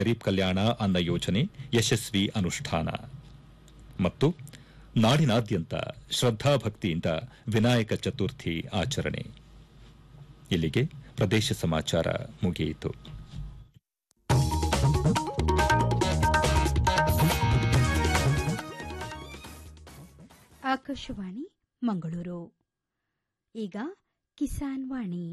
ಗರೀಬ್ ಕಲ್ಯಾಣ ಅನ್ನ ಯೋಜನೆ ಯಶಸ್ವಿ ಅನುಷ್ಠಾನ ಮತ್ತು ನಾಡಿನಾದ್ಯಂತ ಶ್ರದ್ದಾಭಕ್ತಿಯಿಂದ ವಿನಾಯಕ ಚತುರ್ಥಿ ಆಚರಣೆ ಇಲ್ಲಿಗೆ ಪ್ರದೇಶ ಸಮಾಚಾರ ಮುಗಿಯಿತು ಆಕಾಶವಾಣಿ ಮಂಗಳೂರು ಈಗ ಕಿಸಾನ್ ವಾಣಿ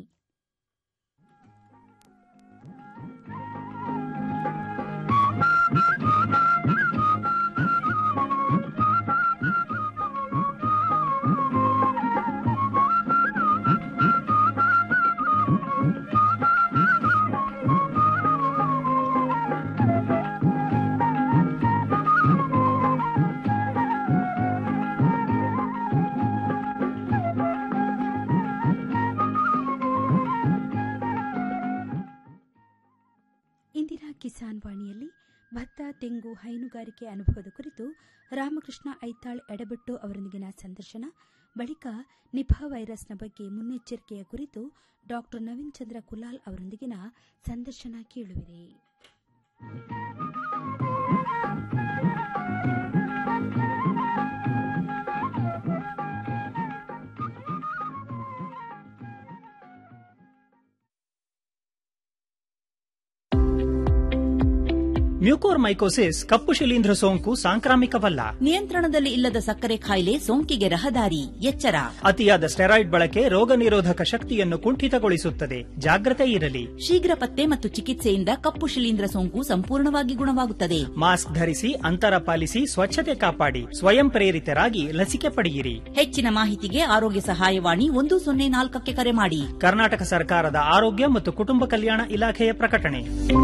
ಇಂದಿನ ಕಿಸಾನ್ ವಾಣಿಯಲ್ಲಿ ಭತ್ತ ತೆಂಗು ಹೈನುಗಾರಿಕೆ ಅನುಭವದ ಕುರಿತು ರಾಮಕೃಷ್ಣ ಐತಾಳ್ ಎಡಬಿಟ್ಟು ಅವರೊಂದಿಗಿನ ಸಂದರ್ಶನ ಬಳಿಕ ನಿಫಾ ವೈರಸ್ನ ಬಗ್ಗೆ ಮುನ್ನೆಚ್ಚರಿಕೆಯ ಕುರಿತು ಡಾ ನವೀನ್ ಚಂದ್ರ ಕುಲಾಲ್ ಅವರೊಂದಿಗಿನ ಸಂದರ್ಶನ ಕೇಳುವಿರಿ ಮ್ಯೂಕೋರ್ಮೈಕೋಸಿಸ್ ಕಪ್ಪು ಶಿಲೀಂಧ್ರ ಸೋಂಕು ಸಾಂಕ್ರಾಮಿಕವಲ್ಲ ನಿಯಂತ್ರಣದಲ್ಲಿ ಇಲ್ಲದ ಸಕ್ಕರೆ ಕಾಯಿಲೆ ಸೋಂಕಿಗೆ ರಹದಾರಿ ಎಚ್ಚರ ಅತಿಯಾದ ಸ್ಟೆರಾಯ್ಡ್ ಬಳಕೆ ರೋಗ ನಿರೋಧಕ ಶಕ್ತಿಯನ್ನು ಕುಂಠಿತಗೊಳಿಸುತ್ತದೆ ಜಾಗ್ರತೆ ಇರಲಿ ಶೀಘ್ರ ಪತ್ತೆ ಮತ್ತು ಚಿಕಿತ್ಸೆಯಿಂದ ಕಪ್ಪು ಶಿಲೀಂಧ್ರ ಸೋಂಕು ಸಂಪೂರ್ಣವಾಗಿ ಗುಣವಾಗುತ್ತದೆ ಮಾಸ್ಕ್ ಧರಿಸಿ ಅಂತರ ಪಾಲಿಸಿ ಸ್ವಚ್ಛತೆ ಕಾಪಾಡಿ ಸ್ವಯಂ ಪ್ರೇರಿತರಾಗಿ ಲಸಿಕೆ ಪಡೆಯಿರಿ ಹೆಚ್ಚಿನ ಮಾಹಿತಿಗೆ ಆರೋಗ್ಯ ಸಹಾಯವಾಣಿ ಒಂದು ಸೊನ್ನೆ ನಾಲ್ಕಕ್ಕೆ ಕರೆ ಮಾಡಿ ಕರ್ನಾಟಕ ಸರ್ಕಾರದ ಆರೋಗ್ಯ ಮತ್ತು ಕುಟುಂಬ ಕಲ್ಯಾಣ ಇಲಾಖೆಯ ಪ್ರಕಟಣೆ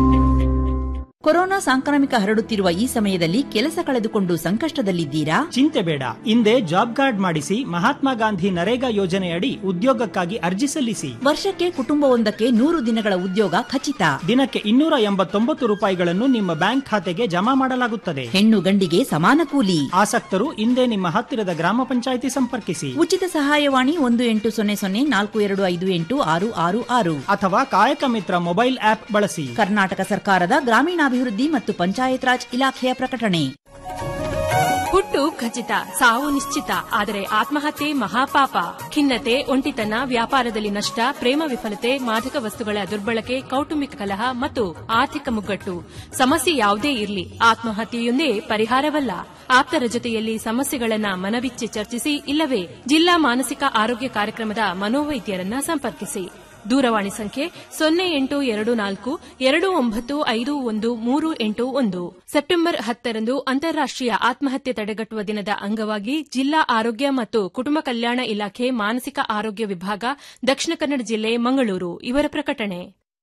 ಕೊರೋನಾ ಸಾಂಕ್ರಾಮಿಕ ಹರಡುತ್ತಿರುವ ಈ ಸಮಯದಲ್ಲಿ ಕೆಲಸ ಕಳೆದುಕೊಂಡು ಸಂಕಷ್ಟದಲ್ಲಿದ್ದೀರಾ ಚಿಂತೆ ಬೇಡ ಹಿಂದೆ ಜಾಬ್ ಕಾರ್ಡ್ ಮಾಡಿಸಿ ಮಹಾತ್ಮ ಗಾಂಧಿ ನರೇಗಾ ಯೋಜನೆಯಡಿ ಉದ್ಯೋಗಕ್ಕಾಗಿ ಅರ್ಜಿ ಸಲ್ಲಿಸಿ ವರ್ಷಕ್ಕೆ ಕುಟುಂಬವೊಂದಕ್ಕೆ ನೂರು ದಿನಗಳ ಉದ್ಯೋಗ ಖಚಿತ ದಿನಕ್ಕೆ ಇನ್ನೂರ ಎಂಬತ್ತೊಂಬತ್ತು ರೂಪಾಯಿಗಳನ್ನು ನಿಮ್ಮ ಬ್ಯಾಂಕ್ ಖಾತೆಗೆ ಜಮಾ ಮಾಡಲಾಗುತ್ತದೆ ಹೆಣ್ಣು ಗಂಡಿಗೆ ಸಮಾನ ಕೂಲಿ ಆಸಕ್ತರು ಹಿಂದೆ ನಿಮ್ಮ ಹತ್ತಿರದ ಗ್ರಾಮ ಪಂಚಾಯಿತಿ ಸಂಪರ್ಕಿಸಿ ಉಚಿತ ಸಹಾಯವಾಣಿ ಒಂದು ಎಂಟು ಸೊನ್ನೆ ಸೊನ್ನೆ ನಾಲ್ಕು ಎರಡು ಐದು ಎಂಟು ಆರು ಆರು ಆರು ಅಥವಾ ಕಾಯಕ ಮಿತ್ರ ಮೊಬೈಲ್ ಆಪ್ ಬಳಸಿ ಕರ್ನಾಟಕ ಸರ್ಕಾರದ ಗ್ರಾಮೀಣಾಭಿವೃದ್ಧಿ ಮತ್ತು ಪಂಚಾಯತ್ ರಾಜ್ ಇಲಾಖೆಯ ಪ್ರಕಟಣೆ ಹುಟ್ಟು ಖಚಿತ ಸಾವು ನಿಶ್ಚಿತ ಆದರೆ ಆತ್ಮಹತ್ಯೆ ಮಹಾಪಾಪ ಖಿನ್ನತೆ ಒಂಟಿತನ ವ್ಯಾಪಾರದಲ್ಲಿ ನಷ್ಟ ಪ್ರೇಮ ವಿಫಲತೆ ಮಾದಕ ವಸ್ತುಗಳ ದುರ್ಬಳಕೆ ಕೌಟುಂಬಿಕ ಕಲಹ ಮತ್ತು ಆರ್ಥಿಕ ಮುಗ್ಗಟ್ಟು ಸಮಸ್ಯೆ ಯಾವುದೇ ಇರಲಿ ಆತ್ಮಹತ್ಯೆಯೊಂದೇ ಪರಿಹಾರವಲ್ಲ ಆಪ್ತರ ಜೊತೆಯಲ್ಲಿ ಸಮಸ್ಯೆಗಳನ್ನ ಮನವಿಚ್ಚಿ ಚರ್ಚಿಸಿ ಇಲ್ಲವೇ ಜಿಲ್ಲಾ ಮಾನಸಿಕ ಆರೋಗ್ಯ ಕಾರ್ಯಕ್ರಮದ ಮನೋವೈದ್ಯರನ್ನ ಸಂಪರ್ಕಿಸಿ ದೂರವಾಣಿ ಸಂಖ್ಯೆ ಸೊನ್ನೆ ಎಂಟು ಎರಡು ನಾಲ್ಕು ಎರಡು ಒಂಬತ್ತು ಐದು ಒಂದು ಮೂರು ಎಂಟು ಒಂದು ಸೆಪ್ಟೆಂಬರ್ ಹತ್ತರಂದು ಅಂತಾರಾಷ್ಟೀಯ ಆತ್ಮಹತ್ಯೆ ತಡೆಗಟ್ಟುವ ದಿನದ ಅಂಗವಾಗಿ ಜಿಲ್ಲಾ ಆರೋಗ್ಯ ಮತ್ತು ಕುಟುಂಬ ಕಲ್ಯಾಣ ಇಲಾಖೆ ಮಾನಸಿಕ ಆರೋಗ್ಯ ವಿಭಾಗ ದಕ್ಷಿಣ ಕನ್ನಡ ಜಿಲ್ಲೆ ಮಂಗಳೂರು ಇವರ ಪ್ರಕಟಣೆ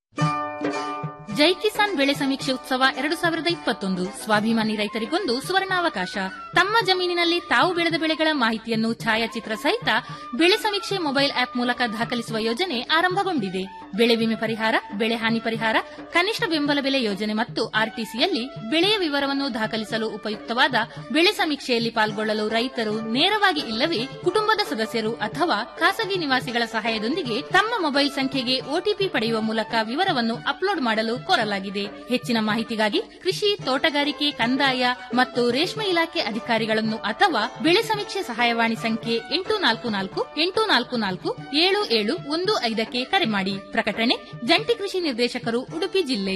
ಜೈ ಕಿಸಾನ್ ಬೆಳೆ ಸಮೀಕ್ಷೆ ಉತ್ಸವ ಎರಡು ಸಾವಿರದ ಇಪ್ಪತ್ತೊಂದು ಸ್ವಾಭಿಮಾನಿ ರೈತರಿಗೊಂದು ಸುವರ್ಣಾವಕಾಶ ತಮ್ಮ ಜಮೀನಿನಲ್ಲಿ ತಾವು ಬೆಳೆದ ಬೆಳೆಗಳ ಮಾಹಿತಿಯನ್ನು ಛಾಯಾಚಿತ್ರ ಸಹಿತ ಬೆಳೆ ಸಮೀಕ್ಷೆ ಮೊಬೈಲ್ ಆಪ್ ಮೂಲಕ ದಾಖಲಿಸುವ ಯೋಜನೆ ಆರಂಭಗೊಂಡಿದೆ ಬೆಳೆ ವಿಮೆ ಪರಿಹಾರ ಬೆಳೆ ಹಾನಿ ಪರಿಹಾರ ಕನಿಷ್ಠ ಬೆಂಬಲ ಬೆಲೆ ಯೋಜನೆ ಮತ್ತು ಆರ್ಟಿಸಿಯಲ್ಲಿ ಬೆಳೆಯ ವಿವರವನ್ನು ದಾಖಲಿಸಲು ಉಪಯುಕ್ತವಾದ ಬೆಳೆ ಸಮೀಕ್ಷೆಯಲ್ಲಿ ಪಾಲ್ಗೊಳ್ಳಲು ರೈತರು ನೇರವಾಗಿ ಇಲ್ಲವೇ ಕುಟುಂಬದ ಸದಸ್ಯರು ಅಥವಾ ಖಾಸಗಿ ನಿವಾಸಿಗಳ ಸಹಾಯದೊಂದಿಗೆ ತಮ್ಮ ಮೊಬೈಲ್ ಸಂಖ್ಯೆಗೆ ಒಟಿಪಿ ಪಡೆಯುವ ಮೂಲಕ ವಿವರವನ್ನು ಅಪ್ಲೋಡ್ ಮಾಡಲು ಕೋರಲಾಗಿದೆ ಹೆಚ್ಚಿನ ಮಾಹಿತಿಗಾಗಿ ಕೃಷಿ ತೋಟಗಾರಿಕೆ ಕಂದಾಯ ಮತ್ತು ರೇಷ್ಮೆ ಇಲಾಖೆ ಅಧಿಕಾರಿಗಳನ್ನು ಅಥವಾ ಬೆಳೆ ಸಮೀಕ್ಷೆ ಸಹಾಯವಾಣಿ ಸಂಖ್ಯೆ ಎಂಟು ನಾಲ್ಕು ನಾಲ್ಕು ಎಂಟು ನಾಲ್ಕು ನಾಲ್ಕು ಏಳು ಏಳು ಒಂದು ಐದಕ್ಕೆ ಕರೆ ಮಾಡಿ ಪ್ರಕಟಣೆ ಜಂಟಿ ಕೃಷಿ ನಿರ್ದೇಶಕರು ಉಡುಪಿ ಜಿಲ್ಲೆ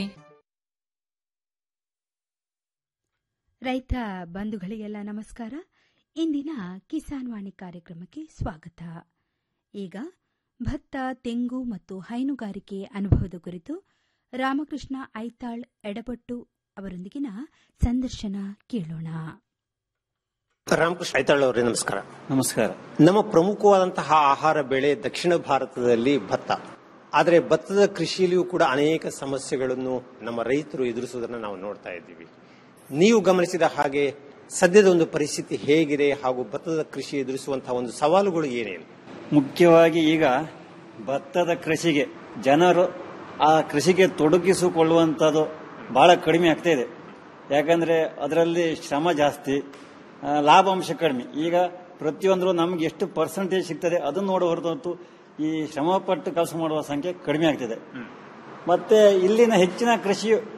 ರೈತ ಬಂಧುಗಳಿಗೆಲ್ಲ ನಮಸ್ಕಾರ ಇಂದಿನ ಕಿಸಾನ್ ವಾಣಿ ಕಾರ್ಯಕ್ರಮಕ್ಕೆ ಸ್ವಾಗತ ಈಗ ಭತ್ತ ತೆಂಗು ಮತ್ತು ಹೈನುಗಾರಿಕೆ ಅನುಭವದ ಕುರಿತು ರಾಮಕೃಷ್ಣ ಐತಾಳ್ ಎಡಪಟ್ಟು ಅವರೊಂದಿಗಿನ ಸಂದರ್ಶನ ಕೇಳೋಣ ರಾಮಕೃಷ್ಣ ಐತಾಳ್ ಅವರೇ ನಮಸ್ಕಾರ ನಮಸ್ಕಾರ ನಮ್ಮ ಪ್ರಮುಖವಾದಂತಹ ಆಹಾರ ಬೆಳೆ ದಕ್ಷಿಣ ಭಾರತದಲ್ಲಿ ಭತ್ತ ಆದರೆ ಭತ್ತದ ಕೃಷಿಯಲ್ಲಿಯೂ ಕೂಡ ಅನೇಕ ಸಮಸ್ಯೆಗಳನ್ನು ನಮ್ಮ ರೈತರು ಎದುರಿಸುವುದನ್ನು ನಾವು ನೋಡ್ತಾ ಇದ್ದೀವಿ ನೀವು ಗಮನಿಸಿದ ಹಾಗೆ ಸದ್ಯದ ಒಂದು ಪರಿಸ್ಥಿತಿ ಹೇಗಿದೆ ಹಾಗೂ ಭತ್ತದ ಕೃಷಿ ಎದುರಿಸುವಂತಹ ಒಂದು ಸವಾಲುಗಳು ಏನೇನು ಮುಖ್ಯವಾಗಿ ಈಗ ಭತ್ತದ ಕೃಷಿಗೆ ಜನರು ಆ ಕೃಷಿಗೆ ತೊಡಗಿಸಿಕೊಳ್ಳುವಂಥದ್ದು ಬಹಳ ಕಡಿಮೆ ಆಗ್ತಾ ಇದೆ ಯಾಕಂದ್ರೆ ಅದರಲ್ಲಿ ಶ್ರಮ ಜಾಸ್ತಿ ಆ, ಲಾಭಾಂಶ ಕಡಿಮೆ ಈಗ ಪ್ರತಿಯೊಂದರೂ ನಮ್ಗೆ ಎಷ್ಟು ಪರ್ಸೆಂಟೇಜ್ ಸಿಗ್ತದೆ ಅದನ್ನು ನೋಡುವ ಹೊರತು ಈ ಶ್ರಮ ಪಟ್ಟು ಕೆಲಸ ಮಾಡುವ ಸಂಖ್ಯೆ ಕಡಿಮೆ ಆಗ್ತಿದೆ ಮತ್ತೆ ಇಲ್ಲಿನ ಹೆಚ್ಚಿನ ಕೃಷಿ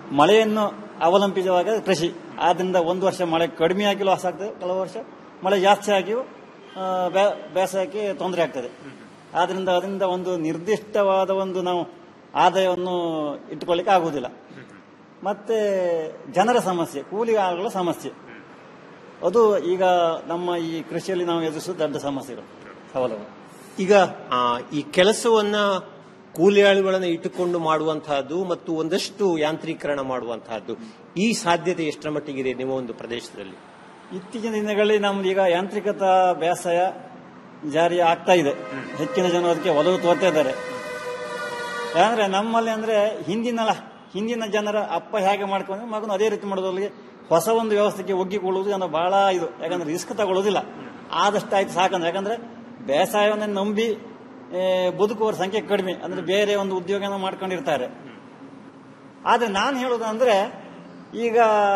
ಮಳೆಯನ್ನು ಅವಲಂಬಿಸುವಾಗ ಕೃಷಿ ಆದ್ರಿಂದ ಒಂದು ವರ್ಷ ಮಳೆ ಕಡಿಮೆ ಆಗಿ ಲಾಸ್ ಆಗ್ತದೆ ಕೆಲವು ವರ್ಷ ಮಳೆ ಜಾಸ್ತಿ ಆಗಿಯೂ ಆ, ಬೇ- ಬೇಸಾಯಕ್ಕೆ ತೊಂದರೆ ಆಗ್ತದೆ ಆದ್ರಿಂದ ಅದರಿಂದ ಒಂದು ನಿರ್ದಿಷ್ಟವಾದ ಒಂದು ನಾವು ಆದಾಯವನ್ನು ಇಟ್ಟುಕೊಳ್ಳಿಕ್ಕೆ ಆಗುವುದಿಲ್ಲ ಮತ್ತೆ ಜನರ ಸಮಸ್ಯೆ ಕೂಲಿ ಆಳುಗಳ ಸಮಸ್ಯೆ ಅದು ಈಗ ನಮ್ಮ ಈ ಕೃಷಿಯಲ್ಲಿ ನಾವು ಎದುರಿಸುವ ದೊಡ್ಡ ಸಮಸ್ಯೆಗಳು ಸವಾಲುಗಳು ಈಗ ಆ, ಈ ಕೆಲಸವನ್ನ ಕೂಲಿ ಆಳುಗಳನ್ನು ಇಟ್ಟುಕೊಂಡು ಮಾಡುವಂತಹದ್ದು ಮತ್ತು ಒಂದಷ್ಟು ಯಾಂತ್ರೀಕರಣ ಮಾಡುವಂತಹದ್ದು ಈ ಸಾಧ್ಯತೆ ಎಷ್ಟರ ಮಟ್ಟಿಗಿದೆ ನಿಮ್ಮ ಒಂದು ಪ್ರದೇಶದಲ್ಲಿ ಇತ್ತೀಚಿನ ದಿನಗಳಲ್ಲಿ ನಮ್ದು ಈಗ ಯಾಂತ್ರಿಕತ ಬೇಸಾಯ ಜಾರಿ ಆಗ್ತಾ ಇದೆ ಹೆಚ್ಚಿನ ಜನರು ಅದಕ್ಕೆ ಒಲವು ತೋರ್ತಾ ಇದ್ದಾರೆ ಯಾಕಂದ್ರೆ ನಮ್ಮಲ್ಲಿ ಅಂದ್ರೆ ಹಿಂದಿನ ಹಿಂದಿನ ಜನರ ಅಪ್ಪ ಹೇಗೆ ಮಾಡ್ಕೊಂಡು ಮಗನು ಅದೇ ರೀತಿ ಮಾಡೋದ್ರಲ್ಲಿ ಹೊಸ ಒಂದು ವ್ಯವಸ್ಥೆಗೆ ಒಗ್ಗಿಕೊಳ್ಳುವುದು ಜನ ಬಹಳ ಇದು ಯಾಕಂದ್ರೆ ರಿಸ್ಕ್ ತಗೊಳ್ಳೋದಿಲ್ಲ ಆದಷ್ಟು ಆಯ್ತು ಸಾಕಂದ್ರೆ ಯಾಕಂದ್ರೆ ಬೇಸಾಯವನ್ನೇ ನಂಬಿ ಏ, ಬದುಕುವವರ ಸಂಖ್ಯೆ ಕಡಿಮೆ ಅಂದ್ರೆ ಬೇರೆ ಒಂದು ಉದ್ಯೋಗನ ಮಾಡ್ಕೊಂಡಿರ್ತಾರೆ ಆದ್ರೆ ನಾನು ಹೇಳೋದಂದ್ರೆ ಈಗ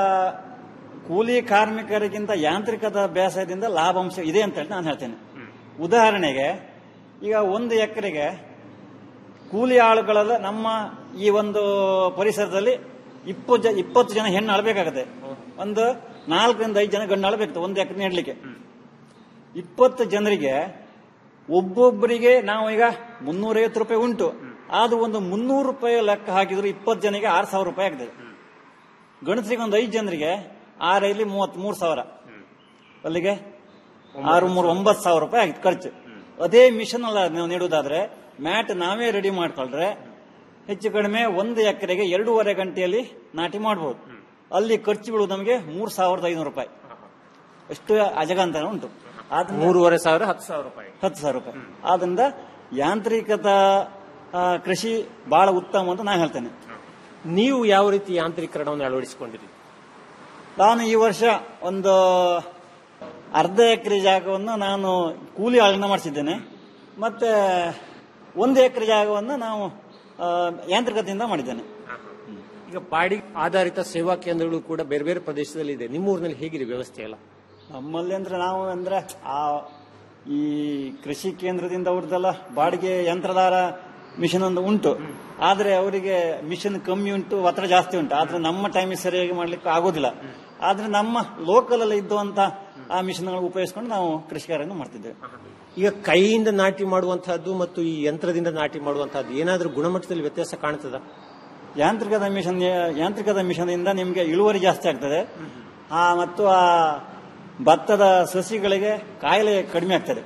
ಕೂಲಿ ಕಾರ್ಮಿಕರಿಗಿಂತ ಯಾಂತ್ರಿಕದ ಬೇಸಾಯದಿಂದ ಲಾಭಾಂಶ ಇದೆ ಅಂತ ಹೇಳಿ ನಾನು ಹೇಳ್ತೇನೆ ಉದಾಹರಣೆಗೆ ಈಗ ಒಂದು ಎಕರೆಗೆ ಕೂಲಿ ಆಳುಗಳೆಲ್ಲ ನಮ್ಮ ಈ ಒಂದು ಪರಿಸರದಲ್ಲಿ ಇಪ್ಪತ್ತು ಜನ ಇಪ್ಪತ್ತು ಜನ ಹೆಣ್ಣು ಅಳಬೇಕಾಗತ್ತೆ ಒಂದು ನಾಲ್ಕರಿಂದ ಐದು ಜನ ಗಂಡು ಅಳಬೇಕು ಒಂದು ಎಕರೆ ನೆಡ್ಲಿಕ್ಕೆ ಇಪ್ಪತ್ತು ಜನರಿಗೆ ಒಬ್ಬೊಬ್ಬರಿಗೆ ನಾವು ಈಗ ಮುನ್ನೂರೈವತ್ತು ರೂಪಾಯಿ ಉಂಟು ಅದು ಒಂದು ಮುನ್ನೂರು ರೂಪಾಯಿ ಲೆಕ್ಕ ಹಾಕಿದ್ರು ಇಪ್ಪತ್ತು ಜನರಿಗೆ ಆರು ಸಾವಿರ ರೂಪಾಯಿ ಆಗ್ತದೆ ಗಣಸರಿಗೆ ಒಂದು ಐದು ಜನರಿಗೆ ಆರೈಲಿ ಮೂವತ್ತ್ ಮೂರು ಸಾವಿರ ಅಲ್ಲಿಗೆ ಆರು ಮೂರು ಒಂಬತ್ತು ಸಾವಿರ ರೂಪಾಯಿ ಆಗಿತ್ತು ಖರ್ಚು ಅದೇ ಮಿಷನ್ ಅಲ್ಲ ನೀವು ನೀಡುವುದಾದ್ರೆ ಮ್ಯಾಟ್ ನಾವೇ ರೆಡಿ ಮಾಡ್ಕೊಂಡ್ರೆ ಹೆಚ್ಚು ಕಡಿಮೆ ಒಂದು ಎಕರೆಗೆ ಎರಡೂವರೆ ಗಂಟೆಯಲ್ಲಿ ನಾಟಿ ಮಾಡಬಹುದು ಅಲ್ಲಿ ಖರ್ಚು ಬೀಳುವುದು ನಮಗೆ ಮೂರು ಸಾವಿರದ ಐನೂರು ರೂಪಾಯಿ ಎಷ್ಟು ಅಜಗಂತ ಉಂಟು ಆದ್ರಿಂದ ಮೂರುವರೆ ಸಾವಿರ ಹತ್ತು ಸಾವಿರ ರೂಪಾಯಿ ಹತ್ತು ಸಾವಿರ ರೂಪಾಯಿ ಆದ್ರಿಂದ ಯಾಂತ್ರಿಕತ ಆ, ಕೃಷಿ ಬಹಳ ಉತ್ತಮ ಅಂತ ನಾನು ಹೇಳ್ತೇನೆ ನೀವು ಯಾವ ರೀತಿ ಯಾಂತ್ರೀಕರಣವನ್ನು ಅಳವಡಿಸಿಕೊಂಡಿರಿ ನಾನು ಈ ವರ್ಷ ಒಂದು ಅರ್ಧ ಎಕರೆ ಜಾಗವನ್ನು ನಾನು ಕೂಲಿ ಆಳಿನ ಮಾಡಿಸಿದ್ದೇನೆ ಮತ್ತೆ ಒಂದು ಎಕರೆ ಜಾಗವನ್ನು ನಾವು ಆ, ಯಾಂತ್ರಿಕತೆಯಿಂದ ಮಾಡಿದ್ದೇನೆ ಈಗ ಬಾಡಿಗೆ ಆಧಾರಿತ ಸೇವಾ ಕೇಂದ್ರಗಳು ಕೂಡ ಬೇರೆ ಬೇರೆ ಪ್ರದೇಶದಲ್ಲಿ ಇದೆ ನಿಮ್ಮ ಊರಿನಲ್ಲಿ ಹೇಗಿದೆ ವ್ಯವಸ್ಥೆ ಎಲ್ಲ ನಮ್ಮಲ್ಲಿ ಅಂದ್ರೆ ನಾವು ಅಂದ್ರೆ ಆ ಈ ಕೃಷಿ ಕೇಂದ್ರದಿಂದ ಅವ್ರದ್ದೆಲ್ಲ ಬಾಡಿಗೆ ಯಂತ್ರದಾರ ಮಿಷನ್ ಒಂದು ಉಂಟು ಆದ್ರೆ ಅವರಿಗೆ ಮಿಷನ್ ಕಮ್ಮಿ ಉಂಟು ಒತ್ತಡ ಜಾಸ್ತಿ ಉಂಟು ಆದ್ರೆ ನಮ್ಮ ಟೈಮಿಗೆ ಸರಿಯಾಗಿ ಮಾಡ್ಲಿಕ್ಕೆ ಆಗೋದಿಲ್ಲ ಆದ್ರೆ ನಮ್ಮ ಲೋಕಲ್ ಅಲ್ಲಿ ಇದ್ದುವಂತ ಆ ಮಿಷನ್ಗಳನ್ನು ಉಪಯೋಗಿಸ್ಕೊಂಡು ನಾವು ಕೃಷಿ ಕಾರ್ಯವನ್ನು ಮಾಡ್ತಿದ್ದೇವೆ ಈಗ ಕೈಯಿಂದ ನಾಟಿ ಮಾಡುವಂತಹದ್ದು ಮತ್ತು ಈ ಯಂತ್ರದಿಂದ ನಾಟಿ ಮಾಡುವಂತಹದ್ದು ಏನಾದ್ರೂ ಗುಣಮಟ್ಟದಲ್ಲಿ ವ್ಯತ್ಯಾಸ ಕಾಣ್ತದ ಯಾಂತ್ರಿಕದ ಮಿಷನ್ ಯಾಂತ್ರಿಕದ ಮಿಷನ್ ಇಂದ ನಿಮಗೆ ಇಳುವರಿ ಜಾಸ್ತಿ ಆಗ್ತದೆ ಆ ಮತ್ತು ಆ ಭತ್ತದ ಸಸಿಗಳಿಗೆ ಕಾಯಿಲೆ ಕಡಿಮೆ ಆಗ್ತದೆ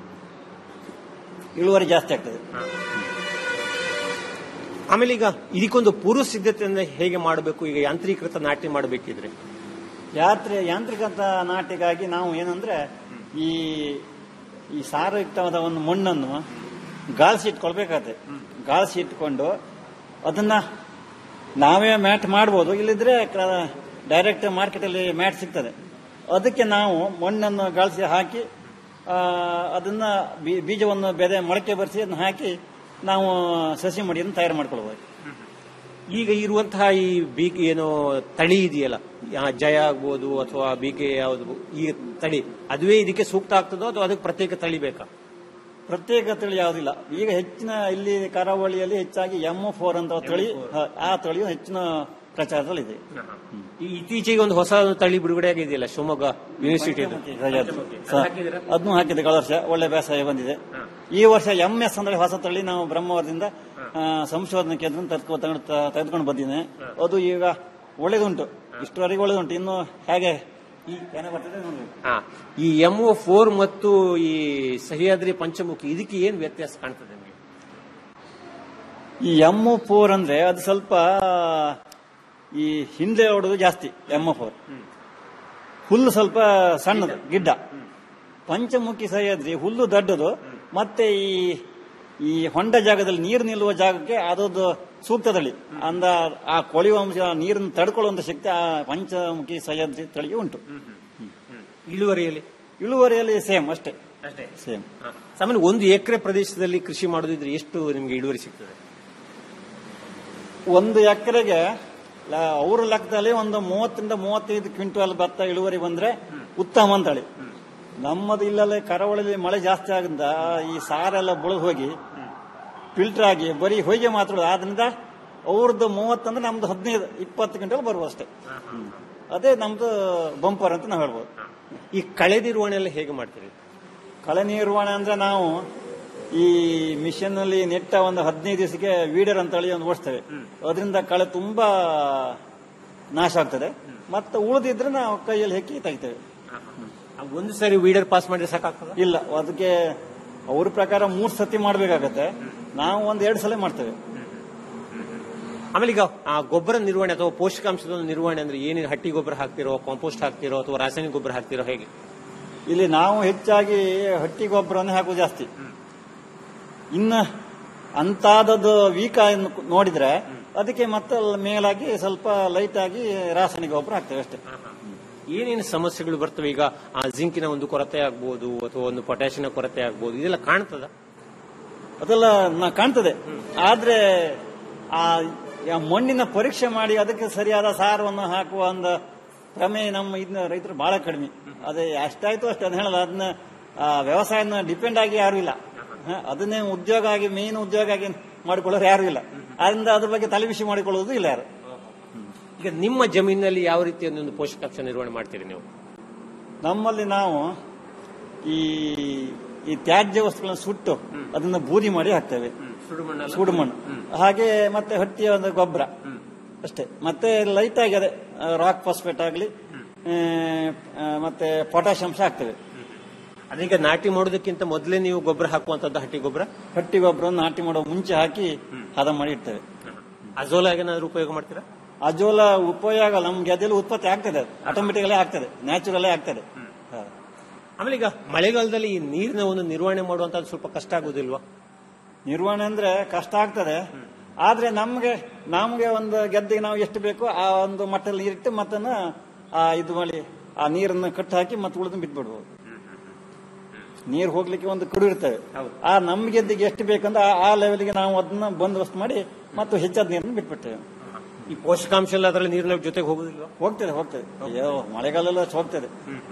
ಇಳುವರಿ ಜಾಸ್ತಿ ಆಗ್ತದೆ ಆಮೇಲೆ ಈಗ ಇದಕ್ಕೊಂದು ಪೂರ್ವ ಸಿದ್ಧತೆಯನ್ನು ಹೇಗೆ ಮಾಡಬೇಕು ಈಗ ಯಾಂತ್ರೀಕೃತ ನಾಟಿ ಮಾಡಬೇಕಿದ್ರೆ ಯಾತ್ರೆ ಯಾಂತ್ರಿಕತ ನಾಟಿಗಾಗಿ ನಾವು ಏನಂದ್ರೆ ಈ ಈ ಸಾರಯುಕ್ತವಾದ ಒಂದು ಮಣ್ಣನ್ನು ಗಾಳಿಸಿ ಇಟ್ಕೊಳ್ಬೇಕಾಗತ್ತೆ ಗಾಳಿಸಿ ಇಟ್ಕೊಂಡು ಅದನ್ನ ನಾವೇ ಮ್ಯಾಟ್ ಮಾಡ್ಬೋದು ಇಲ್ಲಿದ್ರೆ ಡೈರೆಕ್ಟ್ ಮಾರ್ಕೆಟಲ್ಲಿ ಮ್ಯಾಟ್ ಸಿಗ್ತದೆ ಅದಕ್ಕೆ ನಾವು ಮಣ್ಣನ್ನು ಗಾಳಿಸಿ ಹಾಕಿ ಆ, ಅದನ್ನ ಬೀ- ಬೀಜವನ್ನು ಬೆದೆ ಮೊಳಕೆ ಬರಿಸಿ ಅದನ್ನ ಹಾಕಿ ನಾವು ಸಸಿ ಮಡಿಯನ್ನು ತಯಾರು ಮಾಡ್ಕೊಳ್ಬೋದು ಈಗ ಇರುವಂತಹ ಈ ಬೀಕೆ ಏನು ತಳಿ ಇದೆಯಲ್ಲ ಆ ಜಯ ಆಗ್ಬೋದು ಅಥವಾ ಬೀಕೆ ಯಾವುದು ಈ ತಳಿ ಅದುವೇ ಇದಕ್ಕೆ ಸೂಕ್ತ ಆಗ್ತದೋ ಅಥವಾ ಅದಕ್ಕೆ ಪ್ರತ್ಯೇಕ ತಳಿ ಬೇಕಾ ಪ್ರತ್ಯೇಕ ತಳಿ ಯಾವುದಿಲ್ಲ ಈಗ ಹೆಚ್ಚಿನ ಇಲ್ಲಿ ಕರಾವಳಿಯಲ್ಲಿ ಹೆಚ್ಚಾಗಿ ಎಂ ಫೋರ್ ಅಂತ ತಳಿ ಹ, ಆ ತಳಿಯು ಹೆಚ್ಚಿನ ಪ್ರಚಾರದಲ್ಲಿದೆ ಈ ಇತ್ತೀಚೆಗೆ ಒಂದು ಹೊಸ ತಳಿ ಬಿಡುಗಡೆ ಆಗಿದೆಯಲ್ಲ ಶಿವಮೊಗ್ಗ ಯೂನಿವರ್ಸಿಟಿ ಅದನ್ನು ಹಾಕಿದೆ ಕಳೆದ ವರ್ಷ ಒಳ್ಳೆ ಬೇಸಾಯ ಬಂದಿದೆ ಈ ವರ್ಷ ಎಂ ಎಸ್ ಅಂದ್ರೆ ಹೊಸ ತಳಿ ನಾವು ಬ್ರಹ್ಮವರದಿಂದ ಆ, ಸಂಶೋಧನಾ ಕೇಂದ್ರ ತೆಗೆದುಕೊಂಡು ತೆಗೆದುಕೊಂಡು ಬಂದಿದ್ದೇನೆ ಅದು ಈಗ ಒಳ್ಳೇದುಂಟು ಇಷ್ಟುವರೆಗೆ ಒಳ್ಳೇದುಂಟು ಇನ್ನು ಹೇಗೆ ಈ ಏನೇ ಬರ್ತದೆ ನೋಡ್ಬೇಕು. ಹಾ ಈ ಎಂ ಒ ಫೋರ್ ಮತ್ತು ಈ ಸಹ್ಯಾದ್ರಿ ಪಂಚಮುಖಿ ಇದಕ್ಕೆ ಏನ್ ವ್ಯತ್ಯಾಸ ಕಾಣ್ತದೆ ನಿಮಗೆ ಈ ಎಮ್ ಫೋರ್ ಅಂದ್ರೆ ಅದು ಸ್ವಲ್ಪ ಈ ಹಿಂದೆ ಓಡೋದು ಜಾಸ್ತಿ ಎಮ್ ಫೋರ್ ಹುಲ್ಲು ಸ್ವಲ್ಪ ಸಣ್ಣದು ಗಿಡ್ಡ ಪಂಚಮುಖಿ ಸಹ್ಯಾದ್ರಿ ಹುಲ್ಲು ದೊಡ್ಡದು ಮತ್ತೆ ಈ ಈ ಹೊಂಡ ಜಾಗದಲ್ಲಿ ನೀರು ನಿಲ್ಲುವ ಜಾಗಕ್ಕೆ ಅದೊಂದು ಸೂಕ್ತ ತಳಿ ಅಂದ ಆ ಕೊಳೆಯುವ ಅಂಶ ನೀರನ್ನು ತಡ್ಕೊಳ್ಳುವಂತ ಶಕ್ತಿ ಆ ಪಂಚಮುಖಿ ಸಹ್ಯಾದ್ರಿ ತಳಿಗೆ ಉಂಟು ಇಳುವರಿಯಲ್ಲಿ ಇಳುವರಿಯಲ್ಲಿ ಸೇಮ್ ಅಷ್ಟೇ ಅಷ್ಟೇ ಸೇಮ್ ಸಾಮಾನ್ಯ ಒಂದು ಎಕರೆ ಪ್ರದೇಶದಲ್ಲಿ ಕೃಷಿ ಮಾಡೋದಿದ್ರೆ ಎಷ್ಟು ನಿಮಗೆ ಇಳುವರಿ ಸಿಗ್ತದೆ ಒಂದು ಎಕರೆಗೆ ಅವರ ಲೆಕ್ಕದಲ್ಲಿ ಒಂದು ಮೂವತ್ತರಿಂದ ಮೂವತ್ತೈದು ಕ್ವಿಂಟಲ್ ಭತ್ತ ಇಳುವರಿ ಬಂದ್ರೆ ಉತ್ತಮ ಅಂತೇಳಿ ನಮ್ಮದು ಇಲ್ಲಲ್ಲೇ ಕರಾವಳಿಯಲ್ಲಿ ಮಳೆ ಜಾಸ್ತಿ ಆಗಿಂದ ಈ ಸಾರೆಲ್ಲ ಬುಳಿದು ಹೋಗಿ ಫಿಲ್ಟರ್ ಆಗಿ ಬರೀ ಹೊಯ್ಗೆ ಮಾತ್ರ ಆದ್ರಿಂದ ಅವ್ರದ್ದು ಮೂವತ್ತಂದ್ರೆ ನಮ್ದು ಹದಿನೈದು ಇಪ್ಪತ್ತು ಕ್ವಿಂಟಲ್ ಬರ್ಬೋದು ಅಷ್ಟೇ ಅದೇ ನಮ್ದು ಬಂಪರ್ ಅಂತ ನಾವು ಹೇಳ್ಬೋದು ಈ ಕಳೆ ನಿರ್ವಹಣೆ ಎಲ್ಲ ಹೇಗೆ ಮಾಡ್ತೀರಿ ಕಳೆ ನಿರ್ವಹಣೆ ಅಂದ್ರೆ ನಾವು ಈ ಮಿಷನ್ ಅಲ್ಲಿ ನೆಟ್ಟ ಒಂದು ಹದಿನೈದು ದಿವಸಕ್ಕೆ ವೀಡರ್ ಅಂತ ಹೇಳಿ ಒಂದು ಓಡಿಸ್ತೇವೆ ಅದರಿಂದ ಕಳೆ ತುಂಬಾ ನಾಶ ಆಗ್ತದೆ ಮತ್ತೆ ಉಳಿದಿದ್ರೆ ನಾವು ಕೈಯಲ್ಲಿ ಹೆಕ್ಕಿ ತೆಗಿತೇವೆ ಒಂದು ಸರಿ ವೀಡರ್ ಪಾಸ್ ಮಾಡಿದ್ರೆ ಸಾಕಾಗ್ತದ ಇಲ್ಲ ಅದಕ್ಕೆ ಅವ್ರ ಪ್ರಕಾರ ಮೂರ್ ಸತಿ ಮಾಡ್ಬೇಕಾಗತ್ತೆ ನಾವು ಒಂದ್ ಎರಡು ಸಲ ಮಾಡ್ತೇವೆ ಆಮೇಲೆ ಈಗ ಆ ಗೊಬ್ಬರ ನಿರ್ವಹಣೆ ಅಥವಾ ಪೋಷಕಾಂಶದ ಒಂದು ನಿರ್ವಹಣೆ ಅಂದ್ರೆ ಏನೇನು ಹಟ್ಟಿ ಗೊಬ್ಬರ ಹಾಕ್ತಿರೋ ಕಾಂಪೋಸ್ಟ್ ಹಾಕ್ತಿರೋ ಅಥವಾ ರಾಸಾಯನಿಕ ಗೊಬ್ಬರ ಹಾಕ್ತಿರೋ ಹೇಗೆ ಇಲ್ಲಿ ನಾವು ಹೆಚ್ಚಾಗಿ ಹಟ್ಟಿ ಗೊಬ್ಬರನೇ ಹಾಕುದು ಜಾಸ್ತಿ ಇನ್ನ ಅಂತಾದದ್ದು ವೀಕ ನೋಡಿದ್ರೆ ಅದಕ್ಕೆ ಮತ್ತೆ ಮೇಲಾಗಿ ಸ್ವಲ್ಪ ಲೈಟ್ ಆಗಿ ರಾಸಾಯನಿಕ ಗೊಬ್ಬರ ಹಾಕ್ತೇವೆ ಅಷ್ಟೇ ಏನೇನು ಸಮಸ್ಯೆಗಳು ಬರ್ತವೆ ಈಗ ಆ ಜಿಂಕಿನ ಒಂದು ಕೊರತೆ ಆಗ್ಬೋದು ಅಥವಾ ಒಂದು ಪೊಟ್ಯಾಷಿಯಂ ಕೊರತೆ ಆಗ್ಬೋದು ಇದೆಲ್ಲ ಕಾಣ್ತದ ಅದೆಲ್ಲ ನ- ಕಾಣ್ತದೆ ಆದ್ರೆ ಆ ಆ ಮಣ್ಣಿನ ಪರೀಕ್ಷೆ ಮಾಡಿ ಅದಕ್ಕೆ ಸರಿಯಾದ ಸಾರವನ್ನು ಹಾಕುವ ಒಂದು ಪ್ರಮೇಯ ನಮ್ಮ ಇದನ್ನ ರೈತರು ಬಹಳ ಕಡಿಮೆ ಅದೇ ಅಷ್ಟಾಯ್ತು ಅಷ್ಟು ಅದನ್ನ ಹೇಳಲ್ಲ ಅದನ್ನ ಆ, ವ್ಯವಸಾಯನ ಡಿಪೆಂಡ್ ಆಗಿ ಯಾರು ಇಲ್ಲ ಹ, ಅದನ್ನೇ ಉದ್ಯೋಗ ಆಗಿ ಮೇನ್ ಉದ್ಯೋಗ ಆಗಿ ಮಾಡಿಕೊಳ್ಳೋರು ಯಾರು ಇಲ್ಲ ಅದರಿಂದ ಅದ್ರ ಬಗ್ಗೆ ತಲೆಬಿಸಿ ಮಾಡಿಕೊಳ್ಳೋದು ಇಲ್ಲ ಯಾರು ಈಗ ನಿಮ್ಮ ಜಮೀನಿನಲ್ಲಿ ಯಾವ ರೀತಿಯ ಒಂದು ಪೋಷಕಾಂಶ ನಿರ್ವಹಣೆ ಮಾಡ್ತೀರಿ ನೀವು ನಮ್ಮಲ್ಲಿ ನಾವು ಈ ಈ ತ್ಯಾಜ್ಯ ವಸ್ತುಗಳನ್ನು ಸುಟ್ಟು ಅದನ್ನ ಬೂದಿ ಮಾಡಿ ಹಾಕ್ತೇವೆ ಸುಡು ಮಣ್ಣು ಹಾಗೆ ಮತ್ತೆ ಹಟ್ಟಿಯ ಒಂದು ಗೊಬ್ಬರ ಅಷ್ಟೇ ಮತ್ತೆ ಲೈಟ್ ಆಗಿ ಅದೇ ರಾಕ್ ಫಾಸ್ಫೇಟ್ ಆಗಲಿ ಮತ್ತೆ ಪೊಟ್ಯಾಷಿಯಂ ಸಹ ಹಾಕ್ತೇವೆ ಅದೀಗ ನಾಟಿ ಮಾಡೋದಕ್ಕಿಂತ ಮೊದಲೇ ನೀವು ಗೊಬ್ಬರ ಹಾಕುವಂತದ್ದು ಹಟ್ಟಿ ಗೊಬ್ಬರ ಹಟ್ಟಿ ಗೊಬ್ಬರವನ್ನು ನಾಟಿ ಮಾಡೋ ಮುಂಚೆ ಹಾಕಿ ಹದ ಮಾಡಿ ಇಡ್ತೇವೆ ಅಜೋಲಾ ಏನಾದ್ರು ಉಪಯೋಗ ಮಾಡ್ತೀರಾ ಅಜೋಲ ಉಪಯೋಗ ನಮ್ಗೆ ಅದೆಲ್ಲ ಉತ್ಪತ್ತಿ ಆಗ್ತದೆ ಆಟೋಮೆಟಿಕಲಿ ಆಗ್ತದೆ ನ್ಯಾಚುರಲ್ ಆಗ್ತದೆ ಹ. ಆಮೇಲೆ ಈಗ ಮಳೆಗಾಲದಲ್ಲಿ ಈ ನೀರಿನ ಒಂದು ನಿರ್ವಹಣೆ ಮಾಡುವಂತದ್ದು ಸ್ವಲ್ಪ ಕಷ್ಟ ಆಗುದಿಲ್ವಾ ನಿರ್ವಹಣೆ ಅಂದ್ರೆ ಕಷ್ಟ ಆಗ್ತದೆ ಆದ್ರೆ ನಮ್ಗೆ ನಮ್ಗೆ ಒಂದು ಗೆದ್ದೆಗೆ ನಾವು ಎಷ್ಟು ಬೇಕೋ ಆ ಒಂದು ಮಟ್ಟದಲ್ಲಿ ನೀರಿಟ್ಟು ಮತ್ತನ್ನ ಆ ಇದು ಮಾಡಿ ಆ ನೀರನ್ನು ಕಟ್ಟು ಹಾಕಿ ಮತ್ತೆ ಉಳಿದು ಬಿಟ್ಬಿಡ್ಬೋದು ನೀರು ಹೋಗ್ಲಿಕ್ಕೆ ಒಂದು ಕಡು ಇರ್ತವೆ ಆ ನಮ್ ಗೆದ್ದಿಗೆ ಎಷ್ಟು ಬೇಕಂದ್ರೆ ಆ- ಆ ಲೆವೆಲ್ಗೆ ನಾವು ಅದನ್ನ ಬಂದೋಬಸ್ತ್ ಮಾಡಿ ಮತ್ತು ಹೆಚ್ಚಾದ ನೀರನ್ನು ಬಿಟ್ಬಿಡ್ತೇವೆ ಈ ಪೋಷಕಾಂಶ ಎಲ್ಲ ಅದರಲ್ಲಿ ನೀರಿನ ಜೊತೆಗೆ ಹೋಗುದಿಲ್ವಾ ಹೋಗ್ತದೆ ಹೋಗ್ತದೆ ಅಯ್ಯೋ ಮಳೆಗಾಲ ಹೋಗ್ತದೆ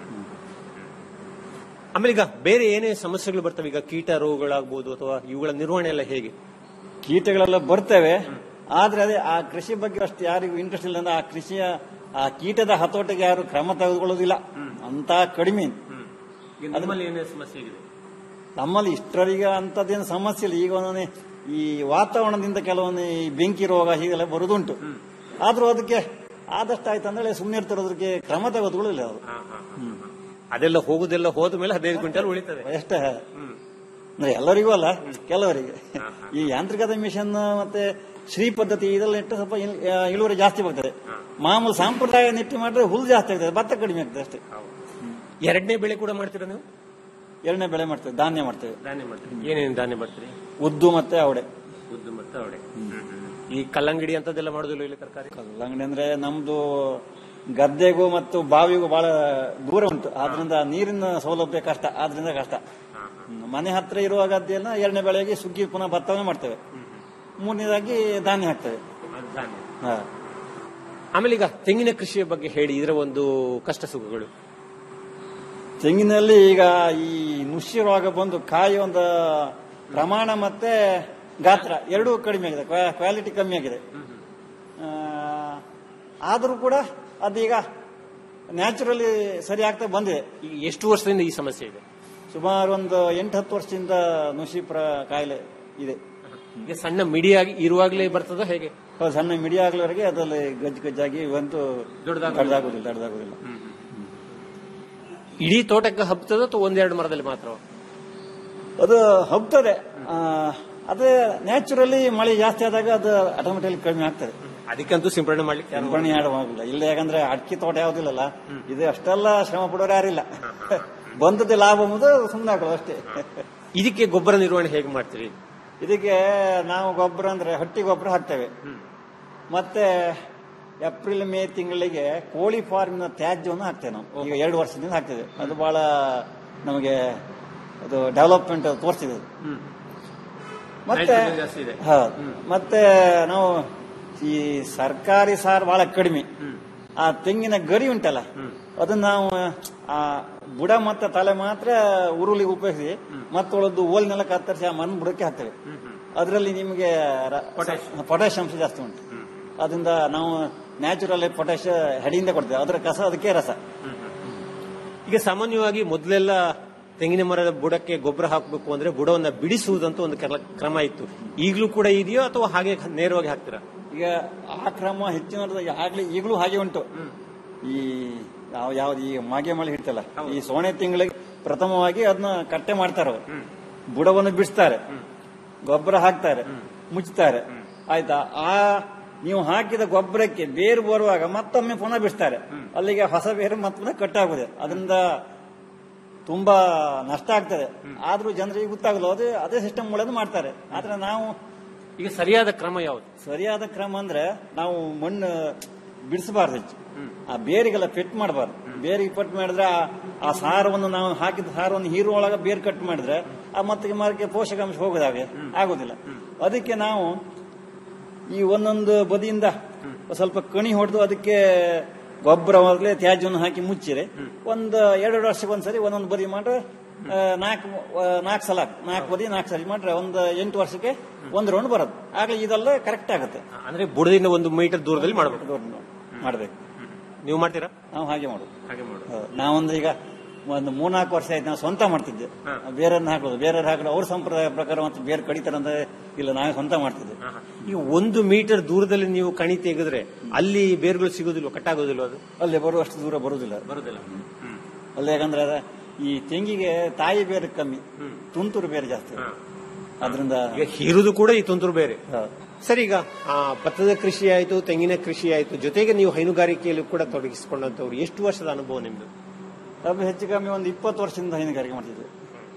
ಆಮೇಲೆ ಈಗ ಬೇರೆ ಏನೇ ಸಮಸ್ಯೆಗಳು ಬರ್ತವೆ ಈಗ ಕೀಟ ರೋಗಗಳಾಗ್ಬೋದು ಅಥವಾ ಇವುಗಳ ನಿರ್ವಹಣೆ ಎಲ್ಲ ಹೇಗೆ ಕೀಟಗಳೆಲ್ಲ ಬರ್ತವೆ ಆದ್ರೆ ಅದೇ ಆ ಕೃಷಿ ಬಗ್ಗೆ ಅಷ್ಟು ಯಾರಿಗೂ ಇಂಟ್ರೆಸ್ಟ್ ಇಲ್ಲ ಅಂದ್ರೆ ಆ ಕೃಷಿಯ ಆ ಕೀಟದ ಹತೋಟಿಗೆ ಯಾರು ಕ್ರಮ ತೆಗೆದುಕೊಳ್ಳೋದಿಲ್ಲ ಅಂತ ಕಡಿಮೆ ನಮ್ಮಲ್ಲಿ ಏನೇ ಸಮಸ್ಯೆ ಆಗಿದೆ ನಮ್ಮಲ್ಲಿ ಇಷ್ಟರಿಗೆ ಅಂತದೇನು ಸಮಸ್ಯೆ ಇಲ್ಲ ಈಗ ಒಂದೊಂದು ಈ ವಾತಾವರಣದಿಂದ ಕೆಲವೊಂದು ಈ ಬೆಂಕಿ ರೋಗ ಹೀಗೆಲ್ಲ ಬರುದುಂಟು ಆದ್ರೂ ಅದಕ್ಕೆ ಆದಷ್ಟು ಆಯ್ತು ಅಂದ್ರೆ ಸುಮ್ಮನೆ ಇರ್ತಿರೋದಕ್ಕೆ ಕ್ರಮ ತೆಗೆದುಕೊಳ್ಳಿಲ್ಲ ಅವರು ಅದೆಲ್ಲ ಹೋಗುದೆಲ್ಲ ಹೋದ ಮೇಲೆ ಹದಿನೈದು ಕ್ವಿಂಟಲ್ ಉಳಿತದೆ ಎಷ್ಟೇ ಅಂದ್ರೆ ಎಲ್ಲರಿಗೂ ಅಲ್ಲ ಕೆಲವರಿಗೆ ಈ ಯಾಂತ್ರಿಕದ ಮಿಷನ್ ಮತ್ತೆ ಶ್ರೀ ಪದ್ಧತಿ ಇದೆಲ್ಲ ಇಟ್ಟು ಸ್ವಲ್ಪ ಇಲ್- ಆ, ಇಳುವರಿ ಜಾಸ್ತಿ ಬರ್ತದೆ ಮಾಮೂಲು ಸಾಂಪ್ರದಾಯ ನೆಟ್ಟಿ ಮಾಡಿದ್ರೆ ಹುಲ್ಲು ಜಾಸ್ತಿ ಆಗ್ತದೆ ಭತ್ತ ಕಡಿಮೆ ಆಗ್ತದೆ ಅಷ್ಟೇ ಎರಡನೇ ಬೆಳೆ ಕೂಡ ಮಾಡ್ತೀರಾ ನೀವು ಎರಡನೇ ಬೆಳೆ ಮಾಡ್ತೇವೆ ಧಾನ್ಯ ಮಾಡ್ತೇವೆ ಧಾನ್ಯ ಮಾಡ್ತೀರಿ ಏನೇನು ಧಾನ್ಯ ಮಾಡ್ತೀರಿ ಉದ್ದು ಮತ್ತೆ ಅವಡೆ ಉದ್ದು ಮತ್ತೆ ಅವಡೆ ಈ ಕಲ್ಲಂಗಡಿ ಅಂತದೆಲ್ಲ ಮಾಡೋದಿಲ್ಲ ಇಲ್ಲಿ ತರಕಾರಿ ಕಲ್ಲಂಗಡಿ ಅಂದ್ರೆ ನಮ್ದು ಗದ್ದೆಗೂ ಮತ್ತು ಬಾವಿಗೂ ಬಹಳ ದೂರ ಉಂಟು ಆದ್ರಿಂದ ನೀರಿನ ಸೌಲಭ್ಯ ಕಷ್ಟ ಆದ್ರಿಂದ ಕಷ್ಟ ಹ್ಮ್. ಮನೆ ಹತ್ರ ಇರುವ ಗದ್ದೆಯನ್ನ ಎರಡನೇ ಬೆಳೆಗೆ ಸುಗ್ಗಿ ಪುನಃ ಭತ್ತವನ್ನೇ ಮಾಡ್ತೇವೆ ಮೂರನೇದಾಗಿ ಧಾನ್ಯ ಹಾಕ್ತೇವೆ ಧಾನ್ಯ ಹಾ. ಆಮೇಲೆ ಈಗ ತೆಂಗಿನ ಕೃಷಿಯ ಬಗ್ಗೆ ಹೇಳಿ ಇದರ ಒಂದು ಕಷ್ಟ ಸುಖಗಳು ತೆಂಗಿನಲ್ಲಿ ಈಗ ಈ ನುಷಿ ರೋಗ ಬಂದು ಕಾಯಿ ಒಂದು ಪ್ರಮಾಣ ಮತ್ತೆ ಗಾತ್ರ ಎರಡೂ ಕಡಿಮೆ ಆಗಿದೆ ಕ್ವಾಲಿಟಿ ಕಮ್ಮಿ ಆಗಿದೆ ಆ, ಆದ್ರೂ ಕೂಡ ಅದೀಗ ನ್ಯಾಚುರಲಿ ಸರಿ ಆಗ್ತಾ ಬಂದಿದೆ ಈಗ ಎಷ್ಟು ವರ್ಷದಿಂದ ಈ ಸಮಸ್ಯೆ ಇದೆ ಸುಮಾರು ಒಂದು ಎಂಟು ಹತ್ತು ವರ್ಷದಿಂದ ನುಷಿ ಪ್ರ ಕಾಯಿಲೆ ಇದೆ ಈಗ ಸಣ್ಣ ಮಿಡಿಯಾಗಿ ಇರುವಾಗಲೇ ಬರ್ತದ ಹೇಗೆ ಹೌದು, ಸಣ್ಣ ಮಿಡಿ ಆಗ್ಲವರೆಗೆ ಅದರಲ್ಲಿ ಗಜ್ಜು ಗಜ್ಜಾಗಿ ಒಂದು ದೊಡ್ಡದಾಗೋದಿಲ್ಲ. ದೊಡ್ಡದಾಗುದಿಲ್ಲ ದೊಡ್ಡದಾಗುದಿಲ್ಲ ಇಡೀ ತೋಟಕ್ಕೆ ಹಬ್ತದ ಅಥವಾ ಒಂದೆರಡು ಮರದಲ್ಲಿ ಮಾತ್ರ ಅದು ಹಬ್ತದೆ ಆ, ಅದೇ ನ್ಯಾಚುರಲಿ ಮಳೆ ಜಾಸ್ತಿ ಆದಾಗ ಅದು ಆಟೋಮೆಟಿಕ್ ಕಡಿಮೆ ಆಗ್ತದೆ ಅದಕ್ಕಂತೂ ಸಿಂಪಡಣೆ ಮಾಡ್ಲಿಕ್ಕೆ ಯಾರು ಕಂಪನಿ ಆಡುವಾಗಿಲ್ಲ ಇಲ್ಲ ಯಾಕಂದ್ರೆ ಅಡಿಕೆ ತೋಟ ಯಾವುದಿಲ್ಲಲ್ಲ ಇದು ಅಷ್ಟೆಲ್ಲ ಶ್ರಮ ಪಡೋರು ಯಾರಿಲ್ಲ ಬಂದದ್ದು ಲಾಭ ಎಂಬುದು ಸುಮ್ಮನೆ ಹಾಕೋದು ಅಷ್ಟೇ ಇದಕ್ಕೆ ಗೊಬ್ಬರ ನಿರ್ವಹಣೆ ಹೇಗೆ ಮಾಡ್ತೀರಿ ಇದಕ್ಕೆ ನಾವು ಗೊಬ್ಬರ ಅಂದ್ರೆ ಹಟ್ಟಿ ಗೊಬ್ಬರ ಹಾಕ್ತೇವೆ ಮತ್ತೆ ಏಪ್ರಿಲ್ ಮೇ ತಿಂಗಳಿಗೆ ಕೋಳಿ ಫಾರ್ಮಿನ ತ್ಯಾಜ್ಯವನ್ನು ಹಾಕ್ತೇವೆ ನಾವು ಈಗ ಎರಡು ವರ್ಷದಿಂದ ಹಾಕ್ತೇವೆ ಅದು ಬಹಳ ನಮಗೆ ಅದು ಡೆವಲಪ್ಮೆಂಟ್ ತೋರಿಸಿದೆ ಅದು. ಮತ್ತೆ Nitrogen ಜಾಸ್ತಿ ಇದೆ. ಹೌದು ಮತ್ತೆ ನಾವು ಈ ಸರ್ಕಾರಿ ಸಾರ್ ಬಹಳ ಕಡಿಮೆ ಆ ತೆಂಗಿನ ಗರಿ ಉಂಟಲ್ಲ ಅದನ್ನ ನಾವು ಆ ಬುಡ ಮತ್ತೆ ತಲೆ ಮಾತ್ರ ಉರುಳಿಗೆ ಉಪಯೋಗಿಸಿ ಮತ್ತೊಳದ್ದು ಓಲ್ನೆಲ್ಲ ಕತ್ತರಿಸಿ ಆ ಮಣ್ಣು ಬುಡಕ್ಕೆ ಹಾಕ್ತೇವೆ ಅದರಲ್ಲಿ ನಿಮಗೆ ಪೊಟ್ಯಾಶ್ ಅಂಶ ಜಾಸ್ತಿ ಉಂಟು ಅದರಿಂದ ನಾವು ನ್ಯಾಚುರಲ್ ಪೊಟ್ಯಾಶ್ ಹೆಡಿಯಿಂದ ಕೊಡ್ತೇವೆ ಅದರ ಕಸ ಅದಕ್ಕೆ ರಸ ಈಗ ಸಾಮಾನ್ಯವಾಗಿ ಮೊದಲೆಲ್ಲ ತೆಂಗಿನ ಮರದ ಬುಡಕ್ಕೆ ಗೊಬ್ಬರ ಹಾಕಬೇಕು ಅಂದ್ರೆ ಬುಡವನ್ನ ಬಿಡಿಸುವುದಂತ ಒಂದು ಕೆಲ- ಕ್ರಮ ಇತ್ತು ಈಗಲೂ ಕೂಡ ಇದೆಯೋ ಅಥವಾ ಹಾಗೆ ನೇರವಾಗಿ ಹಾಕ್ತೀರಾ ಈಗ ಆ ಕ್ರಮ ಹೆಚ್ಚಿನ ಆಗ್ಲಿ ಈಗಲೂ ಹಾಗೆ ಉಂಟು ಈ ಯಾವ ಯಾವ್ದು ಈ ಮಾಗೆ ಮಳೆ ಹಿಡ್ತಲ್ಲ ಈ ಸೋಣೆ ತಿಂಗಳಿಗೆ ಪ್ರಥಮವಾಗಿ ಅದನ್ನ ಕಟ್ಟೆ ಮಾಡ್ತಾರೆ ಅವ್ರು. ಬುಡವನ್ನು ಬಿಡಿಸ್ತಾರೆ ಗೊಬ್ಬರ ಹಾಕ್ತಾರೆ ಮುಚ್ತಾರೆ ಆಯ್ತಾ ಆ ನೀವು ಹಾಕಿದ ಗೊಬ್ಬರಕ್ಕೆ ಬೇರು ಬರುವಾಗ ಮತ್ತೊಮ್ಮೆ ಪುನಃ ಬಿಡಿಸ್ತಾರೆ ಅಲ್ಲಿಗೆ ಹೊಸ ಬೇರು ಮತ್ತೆ ಕಟ್ಟಾಗುದೆ ಅದರಿಂದ ತುಂಬಾ ನಷ್ಟ ಆಗ್ತದೆ ಆದ್ರೂ ಜನರಿಗೆ ಗೊತ್ತಾಗಲ್ಲ ಅದೇ ಅದೇ ಸಿಸ್ಟಮ್ ಒಳಗೆ ಮಾಡ್ತಾರೆ ಆದ್ರೆ ನಾವು ಈಗ ಸರಿಯಾದ ಕ್ರಮ ಯಾವುದು ಸರಿಯಾದ ಕ್ರಮ ಅಂದ್ರೆ ನಾವು ಮಣ್ಣು ಬಿಡಿಸಬಾರ್ದು ಹೆಚ್ಚು ಆ ಬೇರಿಗೆಲ್ಲ ಪೆಟ್ ಮಾಡಬಾರ್ದು ಬೇರಿಗೆ ಪೆಟ್ ಮಾಡಿದ್ರೆ ಆ- ಆ ಸಾರವನ್ನು ನಾವು ಹಾಕಿದ ಸಾರವನ್ನು ಹೀರುವೊಳಗ ಬೇರು ಕಟ್ ಮಾಡಿದ್ರೆ ಆ ಮತ್ತೆ ಮರಕ್ಕೆ ಪೋಷಕಾಂಶ ಹೋಗೋದಾಗೆ ಆಗೋದಿಲ್ಲ ಅದಕ್ಕೆ ನಾವು ಈ ಒಂದೊಂದು ಬದಿಯಿಂದ ಸ್ವಲ್ಪ ಕಣಿ ಹೊಡೆದು ಅದಕ್ಕೆ ಗೊಬ್ಬರವಾಗಲೇ ತ್ಯಾಜ್ಯವನ್ನು ಹಾಕಿ ಮುಚ್ಚಿರೆ ಒಂದು ಎರಡು ವರ್ಷಕ್ಕೊಂದ್ಸರಿ ಒಂದೊಂದು ಬದಿ ಮಾಡ್ರೆ ಆ, ನಾಲ್ಕು ಆ, ನಾಲ್ಕು ಸಲ ನಾಲ್ಕು ಬದಿ ನಾಲ್ಕು ಸರಿ ಮಾಡ್ರೆ ಒಂದು ಎಂಟು ವರ್ಷಕ್ಕೆ ಒಂದು ರೌಂಡ್ ಬರೋದು ಆಗ ಇದೆಲ್ಲ ಕರೆಕ್ಟ್ ಆಗುತ್ತೆ ಅಂದ್ರೆ ಬುಡದಿಂದ ಒಂದು ಮೀಟರ್ ದೂರದಲ್ಲಿ ಮಾಡಬೇಕು ಮಾಡ್ಬೇಕು ನೀವು ಮಾಡ್ತೀರಾ ನಾವು ಹಾಗೆ ಮಾಡುದು ಹಾಗೆ ಮಾಡೋದು ಹೌದು. ನಾವೊಂದು ಈಗ ಒಂದು ಮೂರ್ನಾಲ್ಕು ವರ್ಷ ಆಯ್ತು ನಾವು ಸ್ವಂತ ಮಾಡ್ತಿದ್ದೆ ಬೇರೆಯವ್ರನ್ನ ಹಾಕೋದು ಬೇರೆಯವ್ರು ಹಾಕೋದು ಅವ್ರ ಸಂಪ್ರದಾಯ ಪ್ರಕಾರ ಮತ್ತೆ ಬೇರೆ ಕಡಿತಾರಂತ ಇಲ್ಲ ನಾವೇ ಸ್ವಂತ ಮಾಡ್ತಿದ್ದೆ ಈಗ ಒಂದು ಮೀಟರ್ ದೂರದಲ್ಲಿ ನೀವು ಕಣಿ ತೆಗೆದ್ರೆ ಅಲ್ಲಿ ಬೇರುಗಳು ಸಿಗೋದಿಲ್ವ ಕಟ್ಟಾಗೋದಿಲ್ವ ಅದು ಅಲ್ಲಿ ಬರುವಷ್ಟು ದೂರ ಬರುವುದಿಲ್ಲ ಬರುದಿಲ್ಲ ಅಲ್ಲಿ ಯಾಕಂದ್ರೆ ಅದ ಈ ತೆಂಗಿಗೆ ತಾಯಿ ಬೇರೆ ಕಮ್ಮಿ ತುಂತುರು ಬೇರೆ ಜಾಸ್ತಿ ಅದರಿಂದ ಈಗ ಹೀರುದು ಕೂಡ ಈ ತುಂತುರು ಬೇರೆ ಹೌದು. ಸರಿ ಈಗ ಆ, ಭತ್ತದ ಕೃಷಿ ಆಯ್ತು ತೆಂಗಿನ ಕೃಷಿ ಆಯ್ತು ಜೊತೆಗೆ ನೀವು ಹೈನುಗಾರಿಕೆಯಲ್ಲಿ ಕೂಡ ತೊಡಗಿಸಿಕೊಂಡಂತವ್ರು ಎಷ್ಟು ವರ್ಷದ ಅನುಭವ ನಿಮ್ದು ಅದು ಹೆಚ್ಚು ಕಮ್ಮಿ ಒಂದು ಇಪ್ಪತ್ತು ವರ್ಷದಿಂದ ಹೈನುಗಾರಿಕೆ ಮಾಡ್ತಿದ್ದೆ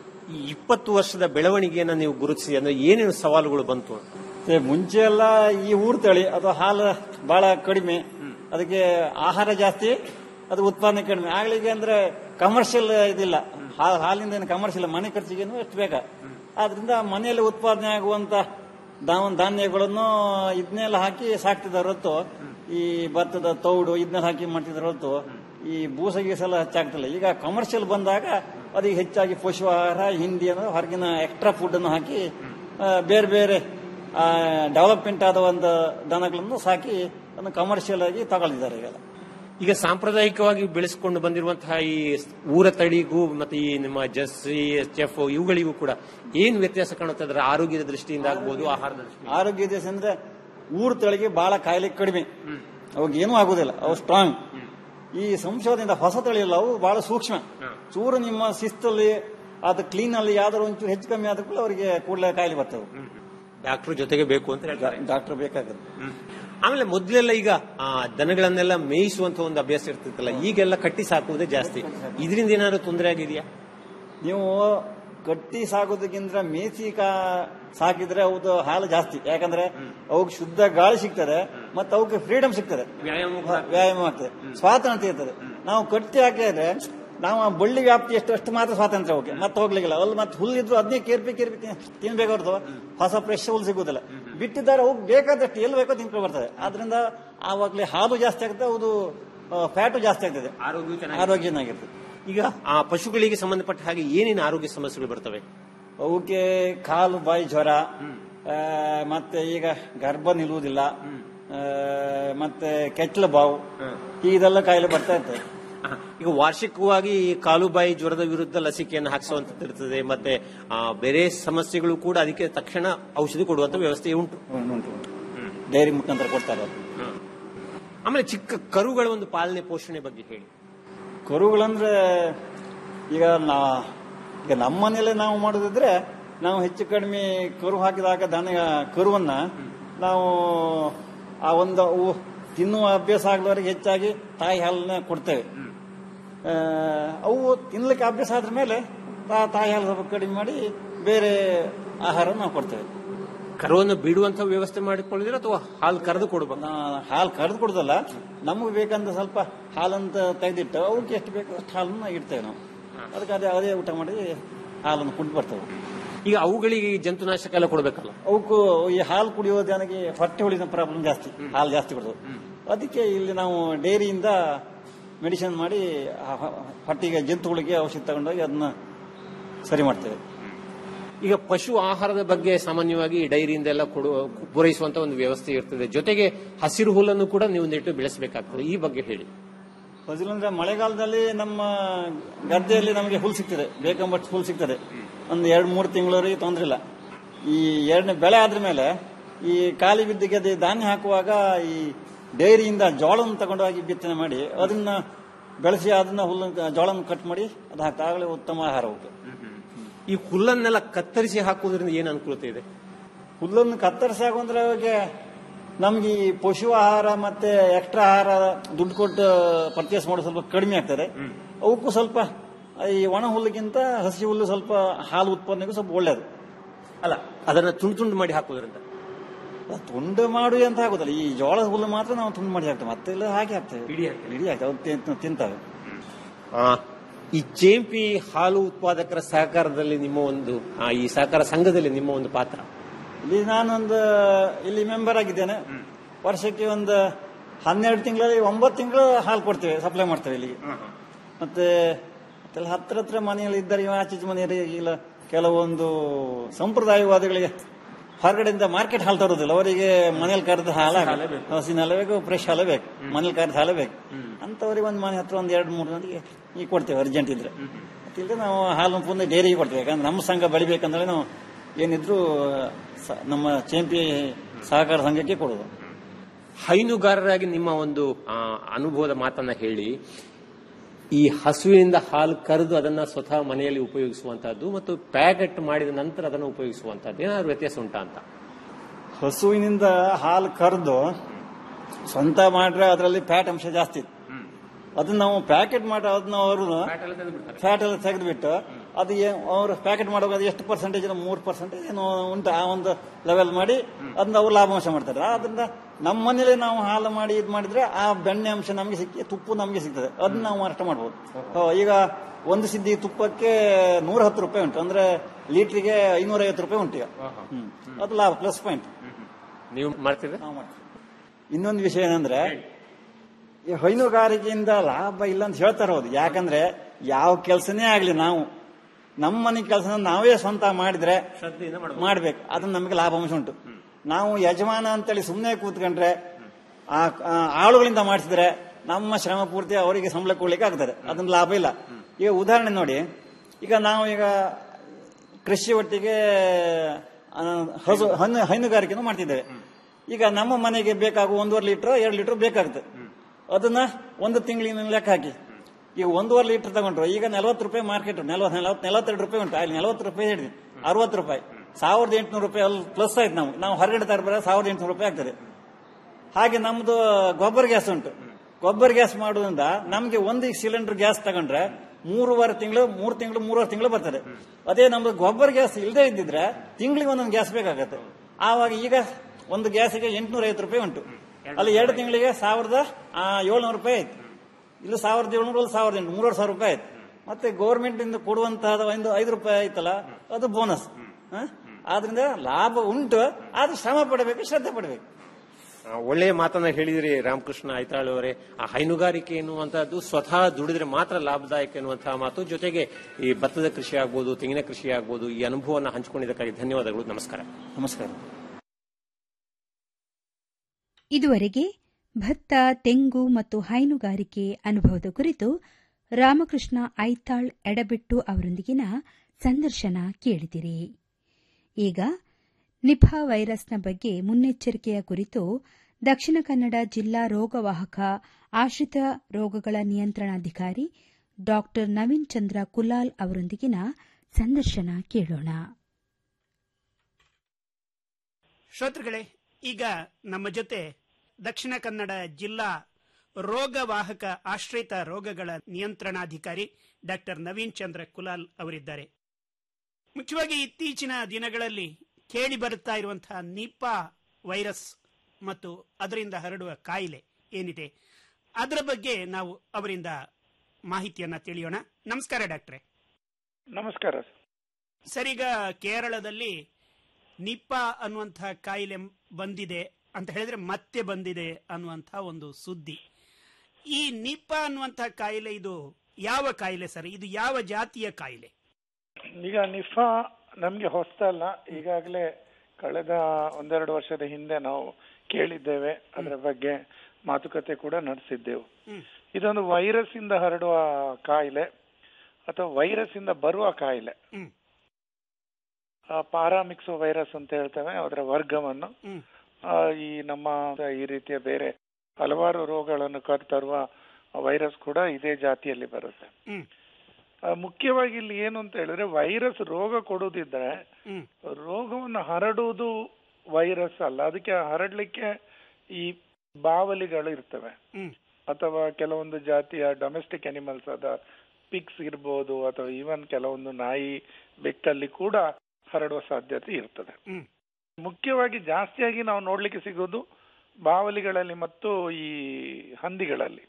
ಈ ಇಪ್ಪತ್ತು ವರ್ಷದ ಬೆಳವಣಿಗೆಯನ್ನ ನೀವು ಗುರುತಿಸಿ ಅಂದ್ರೆ ಏನೇನು ಸವಾಲುಗಳು ಬಂತು ಅಂತ? ಮತ್ತೆ ಮುಂಚೆ ಎಲ್ಲ ಈ ಊರ್ ತಳಿ ಅದು ಹಾಲು ಬಹಳ ಕಡಿಮೆ ಅದಕ್ಕೆ ಆಹಾರ ಜಾಸ್ತಿ ಅದು ಉತ್ಪಾದನೆ ಕಡಿಮೆ ಆಗ್ಲಿಕ್ಕೆ ಅಂದ್ರೆ ಕಮರ್ಷಿಯಲ್ ಇದಿಲ್ಲ ಹಾ- ಹಾಲಿಂದ ಏನು ಕಮರ್ಷಿಯಲ್ ಮನೆ ಖರ್ಚಿಗೇನು ಎಷ್ಟು ಬೇಕಾ ಆದ್ರಿಂದ ಮನೆಯಲ್ಲಿ ಉತ್ಪಾದನೆ ಆಗುವಂತ ದಾವ- ಧಾನ್ಯಗಳನ್ನು ಇದನ್ನೆಲ್ಲ ಹಾಕಿ ಸಾಕ್ತಿದ್ದಾರೆ ಹೊರತು ಈ ಭತ್ತದ ತೌಡು ಇದನ್ನೆಲ್ಲ ಹಾಕಿ ಮಾಡ್ತಿದ್ದಾರೆ ಹೊರತು ಈ ಬೂಸ ಗೀಸ ಎಲ್ಲ ಹೆಚ್ಚಾಗ್ತಿಲ್ಲ ಈಗ ಕಮರ್ಷಿಯಲ್ ಬಂದಾಗ ಅದಕ್ಕೆ ಹೆಚ್ಚಾಗಿ ಪಶು ಆಹಾರ ಹಿಂಡಿ ಅನ್ನೋ ಹೊರಗಿನ ಎಕ್ಸ್ಟ್ರಾ ಫುಡ್ ಅನ್ನು ಹಾಕಿ ಆ, ಬೇರೆ ಬೇರೆ ಡೆವಲಪ್ಮೆಂಟ್ ಆದ ಒಂದು ದನಗಳನ್ನು ಸಾಕಿ ಅದನ್ನು ಕಮರ್ಷಿಯಲ್ ಆಗಿ ತಗೊಳ್ತಿದ್ದಾರೆ ಈಗೆಲ್ಲ ಈಗ ಸಾಂಪ್ರದಾಯಿಕವಾಗಿ ಬೆಳೆಸಿಕೊಂಡು ಬಂದಿರುವಂತಹ ಈ ಊರ ತಳಿಗೂ ಮತ್ತೆ ಈ ನಿಮ್ಮ ಜರ್ಸಿ ಚೆಫ್ ಇವುಗಳಿಗೂ ಕೂಡ ಏನ್ ವ್ಯತ್ಯಾಸ ಕಾಣುತ್ತೆ ಅದರ ಆರೋಗ್ಯದ ದೃಷ್ಟಿಯಿಂದ ಆಗ್ಬೋದು ಆಹಾರದ ದೃಷ್ಟಿಯಿಂದ ಆರೋಗ್ಯ ದೇಶ ಅಂದ್ರೆ ಊರು ತಳಿಗೆ ಬಹಳ ಕಾಯಿಲೆ ಕಡಿಮೆ ಅವಾಗ ಏನೂ ಆಗುದಿಲ್ಲ ಅವು ಸ್ಟ್ರಾಂಗ್ ಈ ಸಂಶೋಧನೆಯಿಂದ ಹೊಸ ತಳಿ ಎಲ್ಲ ಅವು ಬಹಳ ಸೂಕ್ಷ್ಮ ಚೂರು ನಿಮ್ಮ ಶಿಸ್ತಲ್ಲಿ ಅದು ಕ್ಲೀನ್ ಅಲ್ಲಿ ಯಾವ್ದಾದ್ರು ಒಂಚೂರು ಹೆಚ್ಚು ಕಮ್ಮಿ ಆದ ಕೂಡ ಅವರಿಗೆ ಕೂಡಲೇ ಕಾಯಿಲೆ ಬರ್ತವೆ ಡಾಕ್ಟರ್ ಜೊತೆಗೆ ಬೇಕು ಅಂತ ಹೇಳ್ತಾರೆ ಡಾಕ್ಟರ್ ಬೇಕಾಗುತ್ತೆ ಆಮೇಲೆ ಮೊದಲೆಲ್ಲ ಈಗ ಆ, ದನಗಳನ್ನೆಲ್ಲ ಮೇಯಿಸುವಂತ ಒಂದು ಅಭ್ಯಾಸ ಇರ್ತಿತ್ತಲ್ಲ ಈಗೆಲ್ಲ ಕಟ್ಟಿ ಸಾಕುವುದೇ ಜಾಸ್ತಿ ಇದರಿಂದ ಏನಾದ್ರು ತೊಂದರೆ ಆಗಿದೆಯಾ ನೀವು ಕಟ್ಟಿ ಸಾಕೋದಕ್ಕಿಂತ ಮೇಸಿ ಕಾ ಸಾಕಿದ್ರೆ ಅವ್ದು ಹಾಲು ಜಾಸ್ತಿ ಯಾಕಂದ್ರೆ ಅವಕ್ಕೆ ಶುದ್ಧ ಗಾಳಿ ಸಿಗ್ತದೆ ಮತ್ತೆ ಅವಕ್ಕೆ ಫ್ರೀಡಮ್ ಸಿಗ್ತದೆ ವ್ಯಾಯಾಮ ಆಗ್ತದೆ ಸ್ವಾತಂತ್ರ್ಯ ಇರ್ತದೆ ನಾವು ಕಟ್ಟಿ ಹಾಕಿದ್ರೆ ನಾವು ಆ ಬಳ್ಳಿ ವ್ಯಾಪ್ತಿ ಎಷ್ಟು ಅಷ್ಟು ಮಾತ್ರ ಸ್ವಾತಂತ್ರ್ಯ ಹೋಗಿ ಮತ್ತೆ ಹೋಗ್ಲಿಕ್ಕಿಲ್ಲ ಅಲ್ಲಿ ಮತ್ತೆ ಹುಲ್ಲಿದ್ರು ಅದನ್ನೇ ಕೇರ್ಪಿ ಕೇರ್ಪಿ ತಿನ್- ತಿನ್ಬೇಕು ಹೊರತು ಹೊಸ ಫ್ರೆಶ್ ಹುಲ್ಲು ಸಿಗುದಿಲ್ಲ ಬಿಟ್ಟಿದ್ದಾರೆ ಹೋಗಿ ಬೇಕಾದಷ್ಟು ಎಲ್ಲಿ ಬೇಕೋ ತಿನ್ಕೊಂಡು ಬರ್ತದೆ ಆದ್ರಿಂದ ಆವಾಗಲೇ ಹಾಲು ಜಾಸ್ತಿ ಆಗ್ತದೆ ಅದು ಫ್ಯಾಟು ಜಾಸ್ತಿ ಆಗ್ತದೆ ಆರೋಗ್ಯ ಚೆನ್ನಾಗಿರ್ತದೆ ಈಗ ಆ ಪಶುಗಳಿಗೆ ಸಂಬಂಧಪಟ್ಟ ಹಾಗೆ ಏನೇನು ಆರೋಗ್ಯ ಸಮಸ್ಯೆಗಳು ಬರ್ತವೆ ಅವಕ್ಕೆ ಕಾಲು ಬಾಯಿ ಜ್ವರ ಆ, ಮತ್ತೆ ಈಗ ಗರ್ಭ ನಿಲ್ಲುವುದಿಲ್ಲ ಆ, ಮತ್ತೆ ಕೆಚ್ಚಲು ಬಾವು ಇದೆಲ್ಲ ಕಾಯಿಲೆ ಬರ್ತಾ ಇರ್ತದೆ ಆ, ಈಗ ವಾರ್ಷಿಕವಾಗಿ ಈ ಕಾಲುಬಾಯಿ ಜ್ವರದ ವಿರುದ್ಧ ಲಸಿಕೆಯನ್ನು ಹಾಕಿಸುವಂತದ್ದು ಇರ್ತದೆ ಮತ್ತೆ ಆ, ಬೇರೆ ಸಮಸ್ಯೆಗಳು ಕೂಡ ಅದಕ್ಕೆ ತಕ್ಷಣ ಔಷಧಿ ಕೊಡುವಂತ ವ್ಯವಸ್ಥೆ ಉಂಟು ಉಂಟು ಉಂಟು ಉಂಟು. ಡೈರಿ ಮುಖಾಂತರ ಕೊಡ್ತಾರೆ ಅದು. ಆಮೇಲೆ ಚಿಕ್ಕ ಕರುಗಳ ಒಂದು ಪಾಲನೆ ಪೋಷಣೆ ಬಗ್ಗೆ ಹೇಳಿ ಕರುಗಳಂದ್ರೆ ಈಗ ನಾ ಈಗ ನಮ್ಮ ಮನೇಲೆ ನಾವು ಮಾಡೋದಿದ್ರೆ ನಾವು ಹೆಚ್ಚು ಕಡಿಮೆ ಕರು ಹಾಕಿದಾಗ ದನ ಕರುವನ್ನ ನಾವು ಆ ಒಂದು ಅವು ತಿನ್ನುವ ಅಭ್ಯಾಸ ಆಗದವರಿಗೆ ಹೆಚ್ಚಾಗಿ ತಾಯಿ ಹಾಲನ್ನ ಕೊಡ್ತೇವೆ ಆ, ಅವು ತಿನ್ಲಿಕ್ಕೆ ಅಭ್ಯಾಸ ಆದ್ರ ಮೇಲೆ ತಾ- ತಾಯಿ ಹಾಲು ಸ್ವಲ್ಪ ಕಡಿಮೆ ಮಾಡಿ ಬೇರೆ ಆಹಾರ ನಾವು ಕೊಡ್ತೇವೆ ಕರುವನ್ನು ಬಿಡುವಂತ ವ್ಯವಸ್ಥೆ ಮಾಡಿಕೊಳ್ಳಿದ್ರೆ ಅಥವಾ ಹಾಲು ಕರೆದು ಕೊಡಬೇಕು ನಾ- ಹಾಲು ಕರೆದು ಕೊಡುದಲ್ಲ ನಮಗೆ ಬೇಕಂತ ಸ್ವಲ್ಪ ಹಾಲಂತ ತೆಗೆದಿಟ್ಟು ಅವಕ್ಕೆ ಎಷ್ಟು ಬೇಕೋ ಅಷ್ಟು ಹಾಲನ್ನ ಇಡ್ತೇವೆ ನಾವು ಅದಕ್ಕೆ ಅದೇ ಅದೇ ಊಟ ಮಾಡಿ ಹಾಲನ್ನು ಕುಂಟು ಬರ್ತವೆ ಈಗ ಅವುಗಳಿಗೆ ಈ ಜಂತುನಾಶಕ ಎಲ್ಲ ಕೊಡಬೇಕಲ್ಲ ಅವಕ್ಕೂ ಈ ಹಾಲು ಕುಡಿಯೋ ಜನಕ್ಕೆ ಹೊಟ್ಟೆ ಹೊಳಿನ ಪ್ರಾಬ್ಲಮ್ ಜಾಸ್ತಿ ಹಾಲು ಜಾಸ್ತಿ ಕೊಡೋದು ಅದಕ್ಕೆ ಇಲ್ಲಿ ನಾವು ಡೈರಿಯಿಂದ ಮೆಡಿಸಿನ್ ಮಾಡಿ ಆ ಹ- ಹೊಟ್ಟೆಗೆ ಜಂತುಗಳಿಗೆ ಔಷಧಿ ತಗೊಂಡೋಗಿ ಅದನ್ನ ಸರಿ ಮಾಡ್ತೇವೆ ಈಗ ಪಶು ಆಹಾರದ ಬಗ್ಗೆ ಸಾಮಾನ್ಯವಾಗಿ ಡೈರಿಯಿಂದ ಎಲ್ಲ ಕೊಡುವ ಪೂರೈಸುವಂತ ಒಂದು ವ್ಯವಸ್ಥೆ ಇರ್ತದೆ ಜೊತೆಗೆ ಹಸಿರು ಹುಲ್ಲನ್ನು ಕೂಡ ನೀವು ನೆಟ್ಟು ಬೆಳೆಸಬೇಕಾಗ್ತದೆ ಈ ಬಗ್ಗೆ ಹೇಳಿ ಫಸಲು ಅಂದ್ರೆ ಮಳೆಗಾಲದಲ್ಲಿ ನಮ್ಮ ಗದ್ದೆಯಲ್ಲಿ ನಮಗೆ ಹುಲ್ ಸಿಗ್ತದೆ ಬೇಕಂಬಷ್ಟು ಹುಲ್ ಸಿಗ್ತದೆ ಒಂದು ಎರಡು ಮೂರು ತಿಂಗಳವರೆಗೆ ತೊಂದರೆ ಇಲ್ಲ ಈ ಎರಡನೇ ಬೆಳೆ ಆದ್ರ ಮೇಲೆ ಈ ಖಾಲಿ ಬಿದ್ದ ಗದ್ದೆ ಧಾನ್ಯ ಹಾಕುವಾಗ ಈ ಡೈರಿಯಿಂದ ಜೋಳವನ್ನು ತಗೊಂಡೋಗಿ ಬಿತ್ತನೆ ಮಾಡಿ ಅದನ್ನ ಬೆಳೆಸಿ ಅದನ್ನ ಹುಲ್ಲು ಜೋಳನ ಕಟ್ ಮಾಡಿ ಅದು ಹಾಕ್ತಾ ಆಗಲೇ ಉತ್ತಮ ಆಹಾರ ಅವಕ್ಕೆ ಈ ಹುಲ್ಲನ್ನೆಲ್ಲ ಕತ್ತರಿಸಿ ಹಾಕುವುದರಿಂದ ಏನು ಅನುಕೂಲತೆ ಇದೆ ಹುಲ್ಲನ್ನು ಕತ್ತರಿಸಿ ಹಾಕುವಂದ್ರೆ ಅವಾಗ ನಮ್ಗೆ ಈ ಪಶು ಆಹಾರ ಮತ್ತೆ ಎಕ್ಸ್ಟ್ರಾ ಆಹಾರ ದುಡ್ಡು ಕೊಟ್ಟು ಪರ್ಚೇಸ್ ಮಾಡೋದು ಸ್ವಲ್ಪ ಕಡಿಮೆ ಆಗ್ತದೆ ಅವಕ್ಕೂ ಸ್ವಲ್ಪ ಈ ಒಣ ಹುಲ್ಲಿಗಿಂತ ಹಸಿ ಹುಲ್ಲು ಸ್ವಲ್ಪ ಹಾಲು ಉತ್ಪನ್ನಕ್ಕೂ ಸ್ವಲ್ಪ ಒಳ್ಳೇದು ಅಲ್ಲ ಅದನ್ನ ತುಂಡು ತುಂಡು ಮಾಡಿ ಹಾಕುವುದರಿಂದ ಅದು ತುಂಡು ಮಾಡಿ ಅಂತ ಆಗುದಿಲ್ಲ ಈ ಜೋಳದ ಹುಲ್ಲು ಮಾತ್ರ ನಾವು ತುಂಡು ಮಾಡಿ ಹಾಕ್ತೇವೆ ಮತ್ತೆ ಇಲ್ಲ ಹಾಗೆ ಹಾಕ್ತೇವೆ ಇಡೀ ಇಡೀ ಹಾಕ್ತೇವೆ ಅದು ತಿನ್- ತಿಂತವೆ ಆ, ಈ ಜೇಂಪಿ ಹಾಲು ಉತ್ಪಾದಕರ ಸಹಕಾರದಲ್ಲಿ ನಿಮ್ಮ ಒಂದು ಆ, ಈ ಸಹಕಾರ ಸಂಘದಲ್ಲಿ ನಿಮ್ಮ ಒಂದು ಪಾತ್ರ ಇಲ್ಲಿ ನಾನೊಂದು ಇಲ್ಲಿ ಮೆಂಬರ್ ಆಗಿದ್ದೇನೆ ವರ್ಷಕ್ಕೆ ಒಂದು ಹನ್ನೆರಡು ತಿಂಗಳಲ್ಲಿ ಒಂಬತ್ತು ತಿಂಗಳು ಹಾಲು ಕೊಡ್ತೇವೆ ಸಪ್ಲೈ ಮಾಡ್ತೇವೆ ಇಲ್ಲಿಗೆ ಮತ್ತೆ ಮತ್ತೆಲ್ಲ ಹತ್ರ ಹತ್ರ ಮನೆಯಲ್ಲಿ ಇದ್ದಾರೆ ಇವ ಆಚೆ ಈಚೆ ಮನೆಯಲ್ಲಿ ಇಲ್ಲ ಕೆಲವೊಂದು ಸಂಪ್ರದಾಯವಾದಿಗಳಿಗೆ ಹೊರಗಡೆಯಿಂದ ಮಾರ್ಕೆಟ್ ಹಾಲು ತರೋದಿಲ್ಲ ಅವರಿಗೆ ಮನೇಲಿ ಕರೆದ ಹಾಲು ಹಸಿನ ಹಾಲು ಬೇಕು ಫ್ರೆಶ್ ಹಾಲು ಬೇಕು ಮನೇಲಿ ಕರೆದ ಹಾಲು ಬೇಕು ಅಂತವ್ರಿಗೆ ಒಂದು ಮನೆ ಹತ್ರ ಒಂದು ಎರಡು ಮೂರು ಮಂದಿಗೆ ಈಗ ಕೊಡ್ತೇವೆ ಅರ್ಜೆಂಟ್ ಇದ್ರೆ ಮತ್ತಿಲ್ಲದೆ ನಾವು ಹಾಲು ಪುಂದೆ ಡೈರಿಗೆ ಕೊಡ್ತೇವೆ ಯಾಕಂದ್ರೆ ನಮ್ಮ ಸಂಘ ಬೆಳಿಬೇಕಂದ್ರೆ ನಾವು ಏನಿದ್ರು ಸ- ನಮ್ಮ ಚೇಂಪಿ ಸಹಕಾರ ಸಂಘಕ್ಕೆ ಕೊಡೋದು ಹೈನುಗಾರರಾಗಿ ನಿಮ್ಮ ಒಂದು ಆ, ಅನುಭವದ ಮಾತನ್ನ ಹೇಳಿ ಈ ಹಸುವಿನಿಂದ ಹಾಲು ಕರೆದು ಅದನ್ನ ಸ್ವತಃ ಮನೆಯಲ್ಲಿ ಉಪಯೋಗಿಸುವಂತಹದ್ದು ಮತ್ತು ಪ್ಯಾಕೆಟ್ ಮಾಡಿದ ನಂತರ ಅದನ್ನು ಉಪಯೋಗಿಸುವಂತಹದ್ದು ಏನಾದ್ರು ವ್ಯತ್ಯಾಸ ಉಂಟಾ ಅಂತ ಹಸುವಿನಿಂದ ಹಾಲು ಕರೆದು ಸ್ವಂತ ಮಾಡ್ರೆ ಅದರಲ್ಲಿ ಫ್ಯಾಟ್ ಅಂಶ ಜಾಸ್ತಿ ಇದೆ. ಅದನ್ನ ನಾವು ಪ್ಯಾಕೆಟ್ ಮಾಡಿ ಅದನ್ನ ಅವರು ಫ್ಯಾಟ್ ಎಲ್ಲ ತೆಗೆದುಬಿಟ್ಟು ಅದು ಏ- ಅವರು ಪ್ಯಾಕೆಟ್ ಮಾಡುವಾಗ ಅದು ಎಷ್ಟು ಪರ್ಸೆಂಟೇಜ್ ಮೂರು ಪರ್ಸೆಂಟೇಜ್ ಏನೋ ಉಂಟು ಆ ಒಂದು ಲೆವೆಲ್ ಮಾಡಿ ಅದನ್ನ ಅವ್ರು ಲಾಭಾಂಶ ಮಾಡ್ತಾರೆ ಅದರಿಂದ ನಮ್ಮ ಮನೇಲಿ ನಾವು ಹಾಲು ಮಾಡಿ ಇದು ಮಾಡಿದ್ರೆ ಆ ಬೆಣ್ಣೆ ಅಂಶ ನಮಗೆ ಸಿಕ್ಕಿ ತುಪ್ಪ ನಮಗೆ ಸಿಗ್ತದೆ ಅದನ್ನ ನಾವು ಮಾರಾಟ ಮಾಡ್ಬೋದು ಹೋ, ಈಗ ಒಂದು ಸಿದ್ದಿ ತುಪ್ಪಕ್ಕೆ ನೂರ ಹತ್ತು ರೂಪಾಯಿ ಉಂಟು ಅಂದ್ರೆ ಲೀಟ್ರಿಗೆ ಐನೂರ ಐವತ್ತು ರೂಪಾಯಿ ಉಂಟು ಈಗ ಹ್ಮ್. ಅದು ಲಾಭ ಪ್ಲಸ್ ಪಾಯಿಂಟ್ ನೀವು ಮಾಡ್ತಿದ್ರೆ ನಾವು ಮಾಡ್ತೀವಿ ಇನ್ನೊಂದು ವಿಷಯ ಏನಂದ್ರೆ ಈ ಹೈನುಗಾರಿಕೆಯಿಂದ ಲಾಭ ಇಲ್ಲ ಅಂತ ಹೇಳ್ತಾರೆ ಹೌದು ಯಾಕಂದ್ರೆ ಯಾವ ಕೆಲಸನೇ ಆಗ್ಲಿ ನಾವು ನಮ್ಮ ಮನೆ ಕೆಲಸ ನಾವೇ ಸ್ವಂತ ಮಾಡಿದ್ರೆ ಮಾಡ್ಬೇಕು ಅದನ್ನ ನಮಗೆ ಲಾಭಾಂಶ ಉಂಟು ನಾವು ಯಜಮಾನ ಅಂತೇಳಿ ಸುಮ್ಮನೆ ಕೂತ್ಕೊಂಡ್ರೆ ಆ ಆ ಆಳುಗಳಿಂದ ಮಾಡಿಸಿದ್ರೆ ನಮ್ಮ ಶ್ರಮ ಪೂರ್ತಿ ಅವರಿಗೆ ಸಂಬಳ ಕೊಡ್ಲಿಕ್ಕೆ ಆಗ್ತದೆ ಅದನ್ನ ಲಾಭ ಇಲ್ಲ ಈಗ ಉದಾಹರಣೆ ನೋಡಿ ಈಗ ನಾವು ಈಗ ಕೃಷಿ ಒಟ್ಟಿಗೆ ಆ, ಹಸು ಹಣ್ಣು ಹೈನುಗಾರಿಕೆನೂ ಮಾಡ್ತಿದ್ದೇವೆ ಈಗ ನಮ್ಮ ಮನೆಗೆ ಬೇಕಾಗುವ ಒಂದೂವರೆ ಲೀಟರ್ ಎರಡು ಲೀಟರ್ ಬೇಕಾಗುತ್ತೆ ಅದನ್ನ ಒಂದು ತಿಂಗಳಿನ ಲೆಕ್ಕ ಹಾಕಿ ಈಗ ಒಂದೂವರೆ ಲೀಟರ್ ತಗೊಂಡ್ರು ಈಗ ನಲವತ್ತು ರೂಪಾಯಿ ಮಾರ್ಕೆಟ್ ನಲವತ್ತು ನಲವತ್ತು ನಲವತ್ತೆರಡು ರೂಪಾಯಿ ಉಂಟು ಅಲ್ಲಿ ನಲವತ್ತು ರೂಪಾಯಿ ಹೇಳಿದ್ವಿ ಅರವತ್ತು ರೂಪಾಯಿ ಸಾವಿರದ ಎಂಟುನೂರು ರೂಪಾಯಿ ಅಲ್ಲಿ ಪ್ಲಸ್ ಆಯ್ತು ನಾವು ನಾವು ಹೊರಗಡೆ ತರಬಾರ ಸಾವಿರದ ಎಂಟುನೂರು ರೂಪಾಯಿ ಆಗ್ತದೆ ಹಾಗೆ ನಮ್ದು ಗೊಬ್ಬರ ಗ್ಯಾಸ್ ಉಂಟು ಗೊಬ್ಬರ ಗ್ಯಾಸ್ ಮಾಡೋದ್ರಿಂದ ನಮ್ಗೆ ಒಂದು ಸಿಲಿಂಡರ್ ಗ್ಯಾಸ್ ತಗೊಂಡ್ರೆ ಮೂರುವರೆ ತಿಂಗಳು ಮೂರು ತಿಂಗಳು ಮೂರುವರೆ ತಿಂಗಳು ಬರ್ತದೆ ಅದೇ ನಮ್ದು ಗೊಬ್ಬರ ಗ್ಯಾಸ್ ಇಲ್ಲದೆ ಇದ್ದಿದ್ರೆ ತಿಂಗಳಿಗೆ ಒಂದೊಂದು ಗ್ಯಾಸ್ ಬೇಕಾಗತ್ತೆ ಆವಾಗ ಈಗ ಒಂದು ಗ್ಯಾಸಿಗೆ ಎಂಟುನೂರ ಐವತ್ತು ರೂಪಾಯಿ ಉಂಟು ಅಲ್ಲಿ ಎರಡು ತಿಂಗಳಿಗೆ ಸಾವಿರದ ಏಳ್ನೂರು ರೂಪಾಯಿ ಆಯ್ತು ಇಲ್ಲಿ ಸಾವಿರದ ಏಳ್ನೂರು ಅಲ್ಲಿ ಸಾವಿರದ ಎಂಟು ಮೂರುವರೆ ಸಾವಿರ ರೂಪಾಯಿ ಆಯ್ತು ಮತ್ತೆ ಗೌರ್ಮೆಂಟ್ ಇಂದ ಕೊಡುವಂತಹ ಒಂದು ಐದು ರೂಪಾಯಿ ಆಯ್ತಲ್ಲ ಅದು ಬೋನಸ್ ಆದ್ರಿಂದ ಲಾಭ ಉಂಟು ಆದ್ರೆ ಶ್ರಮ ಪಡಬೇಕು ಶ್ರದ್ಧೆ ಪಡಬೇಕು ಆ, ಒಳ್ಳೆಯ ಮಾತನ್ನ ಹೇಳಿದ್ರಿ ರಾಮಕೃಷ್ಣ ಐತಾಳ್ ಅವರೇ ಆ ಹೈನುಗಾರಿಕೆ ಎನ್ನುವಂತಹದ್ದು ಸ್ವತಃ ದುಡಿದ್ರೆ ಮಾತ್ರ ಲಾಭದಾಯಕ ಎನ್ನುವಂತಹ ಮಾತು ಜೊತೆಗೆ ಈ ಭತ್ತದ ಕೃಷಿ ಆಗ್ಬೋದು ತೆಂಗಿನ ಕೃಷಿ ಆಗ್ಬೋದು ಈ ಅನುಭವವನ್ನು ಹಂಚಿಕೊಂಡಿದ್ದಕ್ಕಾಗಿ ಧನ್ಯವಾದಗಳು ನಮಸ್ಕಾರ ನಮಸ್ಕಾರ ಇದುವರೆಗೆ ಭತ್ತ ತೆಂಗು ಮತ್ತು ಹೈನುಗಾರಿಕೆ ಅನುಭವದ ಕುರಿತು ರಾಮಕೃಷ್ಣ ಐತಾಳ್ ಎಡಬಿಟ್ಟು ಅವರೊಂದಿಗಿನ ಸಂದರ್ಶನ ಕೇಳಿದಿರಿ ಈಗ ನಿಫಾ ವೈರಸ್ನ ಬಗ್ಗೆ ಮುನ್ನೆಚ್ಚರಿಕೆಯ ಕುರಿತು ದಕ್ಷಿಣ ಕನ್ನಡ ಜಿಲ್ಲಾ ರೋಗವಾಹಕ ಆಶ್ರಿತ ರೋಗಗಳ ನಿಯಂತ್ರಣಾಧಿಕಾರಿ ಡಾ ನವೀನ್ ಚಂದ್ರ ಕುಲಾಲ್ ಅವರೊಂದಿಗಿನ ಸಂದರ್ಶನ ಕೇಳೋಣ ಶ್ರೋತೃಗಳೇ ಈಗ ನಮ್ಮ ಜೊತೆ ದಕ್ಷಿಣ ಕನ್ನಡ ಜಿಲ್ಲಾ ರೋಗವಾಹಕ ಆಶ್ರಿತ ರೋಗಗಳ ನಿಯಂತ್ರಣಾಧಿಕಾರಿ ಡಾಕ್ಟರ್ ನವೀನ್ ಚಂದ್ರ ಕುಲಾಲ್ ಅವರಿದ್ದಾರೆ ಮುಖ್ಯವಾಗಿ ಇತ್ತೀಚಿನ ದಿನಗಳಲ್ಲಿ ಕೇಳಿ ಬರುತ್ತಾ ಇರುವಂತಹ ನಿಪಾ ವೈರಸ್ ಮತ್ತು ಅದರಿಂದ ಹರಡುವ ಕಾಯಿಲೆ ಏನಿದೆ ಅದರ ಬಗ್ಗೆ ನಾವು ಅವರಿಂದ ಮಾಹಿತಿಯನ್ನ ತಿಳಿಯೋಣ ನಮಸ್ಕಾರ ಡಾಕ್ಟ್ರೆ ನಮಸ್ಕಾರ ಸರ್ ಈಗ ಕೇರಳದಲ್ಲಿ ನಿಪಾ ಅನ್ನುವಂತಹ ಕಾಯಿಲೆ ಬಂದಿದೆ ಅಂತ ಹೇಳಿದ್ರೆ ಮತ್ತೆ ಬಂದಿದೆ ಅನ್ನುವಂತಹ ಒಂದು ಸುದ್ದಿ ಈ ನಿಪಾ ಅನ್ನುವಂತಹ ಕಾಯಿಲೆ ಇದು ಯಾವ ಕಾಯಿಲೆ ಸರ್ ಇದು ಯಾವ ಜಾತಿಯ ಕಾಯಿಲೆ ಈಗ ನಿಫಾ ನಮ್ಗೆ ಹೊಸ್ತಲ್ಲ ಈಗಾಗಲೇ ಕಳೆದ ಒಂದೆರಡು ವರ್ಷದ ಹಿಂದೆ ನಾವು ಕೇಳಿದ್ದೇವೆ ಅದರ ಬಗ್ಗೆ ಮಾತುಕತೆ ಕೂಡ ನಡೆಸಿದ್ದೆವು ಇದೊಂದು ವೈರಸ್ ಇಂದ ಹರಡುವ ಕಾಯಿಲೆ ಅಥವಾ ವೈರಸ್ ಇಂದ ಬರುವ ಕಾಯಿಲೆ ಪಾರಾಮಿಕ್ಸೋ ವೈರಸ್ ಅಂತ ಹೇಳ್ತೇವೆ ಅದರ ವರ್ಗವನ್ನು ಆ, ಈ ನಮ್ಮ ಈ ರೀತಿಯ ಬೇರೆ ಹಲವಾರು ರೋಗಗಳನ್ನು ಕರ್ತರುವ ವೈರಸ್ ಕೂಡ ಇದೇ ಜಾತಿಯಲ್ಲಿ ಬರುತ್ತೆ ಆ, ಮುಖ್ಯವಾಗಿ ಇಲ್ಲಿ ಏನು ಅಂತ ಹೇಳಿದ್ರೆ ವೈರಸ್ ರೋಗ ಕೊಡುವುದಿದ್ರೆ ರೋಗವನ್ನು ಹರಡುವುದು ವೈರಸ್ ಅಲ್ಲ ಅದಕ್ಕೆ ಹರಡ್ಲಿಕ್ಕೆ ಈ ಬಾವಲಿಗಳು ಇರ್ತವೆ ಅಥವಾ ಕೆಲವೊಂದು ಜಾತಿಯ ಡೊಮೆಸ್ಟಿಕ್ ಅನಿಮಲ್ಸ್ ಅದ ಪಿಕ್ಸ್ ಇರ್ಬೋದು ಅಥವಾ ಈವನ್ ಕೆಲವೊಂದು ನಾಯಿ ಬೆಕ್ಕಲ್ಲಿ ಕೂಡ ಹರಡುವ ಸಾಧ್ಯತೆ ಇರ್ತದೆ ಮುಖ್ಯವಾಗಿ ಜಾಸ್ತಿಯಾಗಿ ನಾವು ನೋಡ್ಲಿಕ್ಕೆ ಸಿಗೋದು ಬಾವಲಿಗಳಲ್ಲಿ ಮತ್ತು ಈ ಹಂದಿಗಳಲ್ಲಿ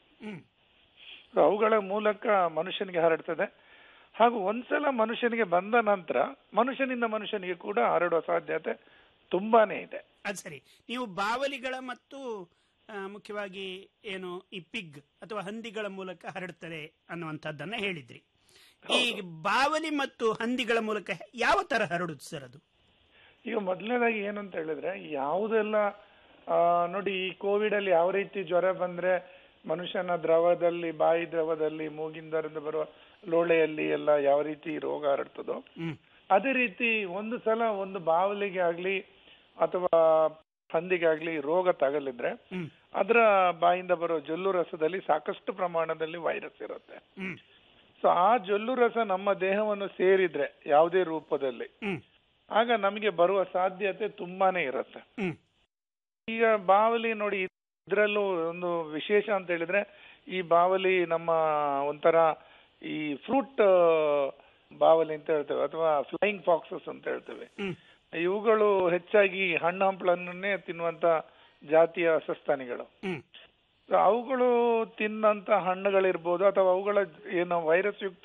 So ಅವುಗಳ ಮೂಲಕ ಮನುಷ್ಯನಿಗೆ ಹರಡ್ತದೆ ಹಾಗೂ ಒಂದ್ಸಲ ಮನುಷ್ಯನಿಗೆ ಬಂದ ನಂತರ ಮನುಷ್ಯನಿಂದ ಮನುಷ್ಯನಿಗೆ ಕೂಡ ಹರಡುವ ಸಾಧ್ಯತೆ ತುಂಬಾನೇ ಇದೆ ಅದು ಸರಿ ನೀವು ಬಾವಲಿಗಳ ಮತ್ತು ಆ, ಮುಖ್ಯವಾಗಿ ಏನು ಈ ಪಿಗ್ ಅಥವಾ ಹಂದಿಗಳ ಮೂಲಕ ಹರಡುತ್ತದೆ ಅನ್ನುವಂಥದ್ದನ್ನ ಹೇಳಿದ್ರಿ ಈ ಬಾವಲಿ ಮತ್ತು ಹಂದಿಗಳ ಮೂಲಕ ಯಾವ ತರ ಹರಡುದು ಸರ್ ಅದು ಈಗ ಮೊದಲನೇದಾಗಿ ಏನು ಅಂತ ಹೇಳಿದ್ರೆ ಯಾವುದೆಲ್ಲ ಆ, ನೋಡಿ ಈ ಕೋವಿಡ್ ಅಲ್ಲಿ ಯಾವ ರೀತಿ ಜ್ವರ ಬಂದ್ರೆ ಮನುಷ್ಯನ ದ್ರವದಲ್ಲಿ ಬಾಯಿ ದ್ರವದಲ್ಲಿ ಮೂಗಿನ ದರದಿಂದ ಬರುವ ಲೋಳೆಯಲ್ಲಿ ಎಲ್ಲ ಯಾವ ರೀತಿ ರೋಗ ಹರಡ್ತದೋ ಅದೇ ರೀತಿ ಒಂದು ಸಲ ಒಂದು ಬಾವಲಿಗೆ ಆಗ್ಲಿ ಅಥವಾ ಹಂದಿಗಾಗ್ಲಿ ರೋಗ ತಗಲಿದ್ರೆ ಅದರ ಬಾಯಿಂದ ಬರೋ ಜೊಲ್ಲು ರಸದಲ್ಲಿ ಸಾಕಷ್ಟು ಪ್ರಮಾಣದಲ್ಲಿ ವೈರಸ್ ಇರುತ್ತೆ ಸೊ ಆ ಜೊಲ್ಲು ರಸ ನಮ್ಮ ದೇಹವನ್ನು ಸೇರಿದ್ರೆ ಯಾವುದೇ ರೂಪದಲ್ಲಿ ಆಗ ನಮಗೆ ಬರುವ ಸಾಧ್ಯತೆ ತುಂಬಾನೇ ಇರುತ್ತೆ ಈಗ ಬಾವಲಿ ನೋಡಿ ಇದ್ರಲ್ಲೂ ಒಂದು ವಿಶೇಷ ಅಂತ ಹೇಳಿದ್ರೆ ಈ ಬಾವಲಿ ನಮ್ಮ ಒಂಥರ ಈ ಫ್ರೂಟ್ ಬಾವಲಿ ಅಂತ ಹೇಳ್ತೇವೆ ಅಥವಾ ಫ್ಲೈಯಿಂಗ್ ಫಾಕ್ಸಸ್ ಅಂತ ಹೇಳ್ತೇವೆ ಇವುಗಳು ಹೆಚ್ಚಾಗಿ ಹಣ್ಣು ಹಂಪಲನ್ನೇ ತಿನ್ನುವಂತ ಜಾತಿಯ ಸಸ್ತನಿಗಳು So ಅವುಗಳು ತಿನ್ನಂತ ಹಣ್ಣುಗಳಿರ್ಬೋದು ಅಥವಾ ಅವುಗಳ ಏನು ವೈರಸ್ ಯುಕ್ತ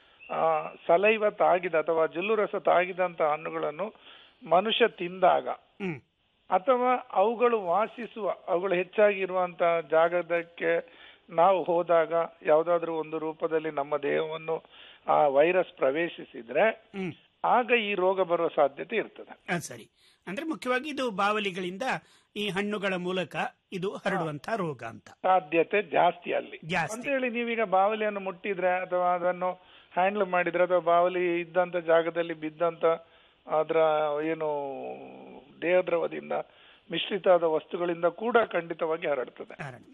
ಸಲೈವ ತಾಗಿದ ಅಥವಾ ಜಲ್ಲು ರಸ ತಾಗಿದಂತ ಹಣ್ಣುಗಳನ್ನು ಮನುಷ್ಯ ತಿಂದಾಗ ಅಥವಾ ಅವುಗಳು ವಾಸಿಸುವ ಅವುಗಳು ಹೆಚ್ಚಾಗಿ ಇರುವಂತ ಜಾಗದಕ್ಕೆ ನಾವು ಹೋದಾಗ ಯಾವ್ದಾದ್ರು ಒಂದು ರೂಪದಲ್ಲಿ ನಮ್ಮ ದೇಹವನ್ನು ಆ ವೈರಸ್ ಪ್ರವೇಶಿಸಿದ್ರೆ ಆಗ ಈ ರೋಗ ಬರುವ ಸಾಧ್ಯತೆ ಇರ್ತದೆ ಅದು ಸರಿ ಅಂದ್ರೆ ಮುಖ್ಯವಾಗಿ ಇದು ಬಾವಲಿಗಳಿಂದ ಈ ಹಣ್ಣುಗಳ ಮೂಲಕ ಇದು ಹರಡುವಂತ ರೋಗ ಅಂತ ಸಾಧ್ಯತೆ ಜಾಸ್ತಿ ಅಲ್ಲಿ ಜಾಸ್ತಿ. ಅಂತ ಹೇಳಿ ನೀವೀಗ ಬಾವಲಿಯನ್ನು ಮುಟ್ಟಿದ್ರೆ ಅಥವಾ ಅದನ್ನು ಹ್ಯಾಂಡಲ್ ಮಾಡಿದ್ರೆ ಅಥವಾ ಬಾವಲಿ ಇದ್ದಂತ ಜಾಗದಲ್ಲಿ ಬಿದ್ದಂತ ಅದರ ಏನು ದೇಹದ್ರವದಿಂದ ಮಿಶ್ರಿತಾದ ವಸ್ತುಗಳಿಂದ ಕೂಡ ಖಂಡಿತವಾಗಿ ಹರಡ್ತದೆ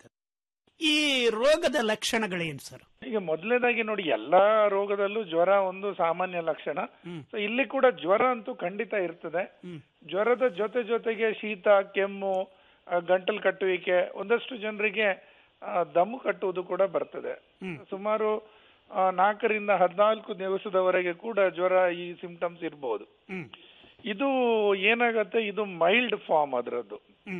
ಈ ರೋಗದ ಲಕ್ಷಣಗಳೇನು ಸರ್ ಈಗ ಮೊದಲನೇದಾಗಿ ನೋಡಿ ಎಲ್ಲಾ ರೋಗದಲ್ಲೂ ಜ್ವರ ಒಂದು ಸಾಮಾನ್ಯ ಲಕ್ಷಣ ಸೊ ಇಲ್ಲಿ ಕೂಡ ಜ್ವರ ಅಂತೂ ಖಂಡಿತ ಇರ್ತದೆ ಜ್ವರದ ಜೊತೆ ಜೊತೆಗೆ ಶೀತ ಕೆಮ್ಮು ಆ, ಗಂಟಲು ಕಟ್ಟುವಿಕೆ ಒಂದಷ್ಟು ಜನರಿಗೆ ಆ, ದಮ್ಮು ಕಟ್ಟುವುದು ಕೂಡ ಬರ್ತದೆ ಸುಮಾರು ಆ, ನಾಲ್ಕರಿಂದ ಹದಿನಾಲ್ಕು ದಿವಸದವರೆಗೆ ಕೂಡ ಜ್ವರ ಈ ಸಿಂಪ್ಟಮ್ಸ್ ಇರಬಹುದು ಇದು ಏನಾಗತ್ತೆ ಇದು ಮೈಲ್ಡ್ ಫಾರ್ಮ್ ಅದರದ್ದು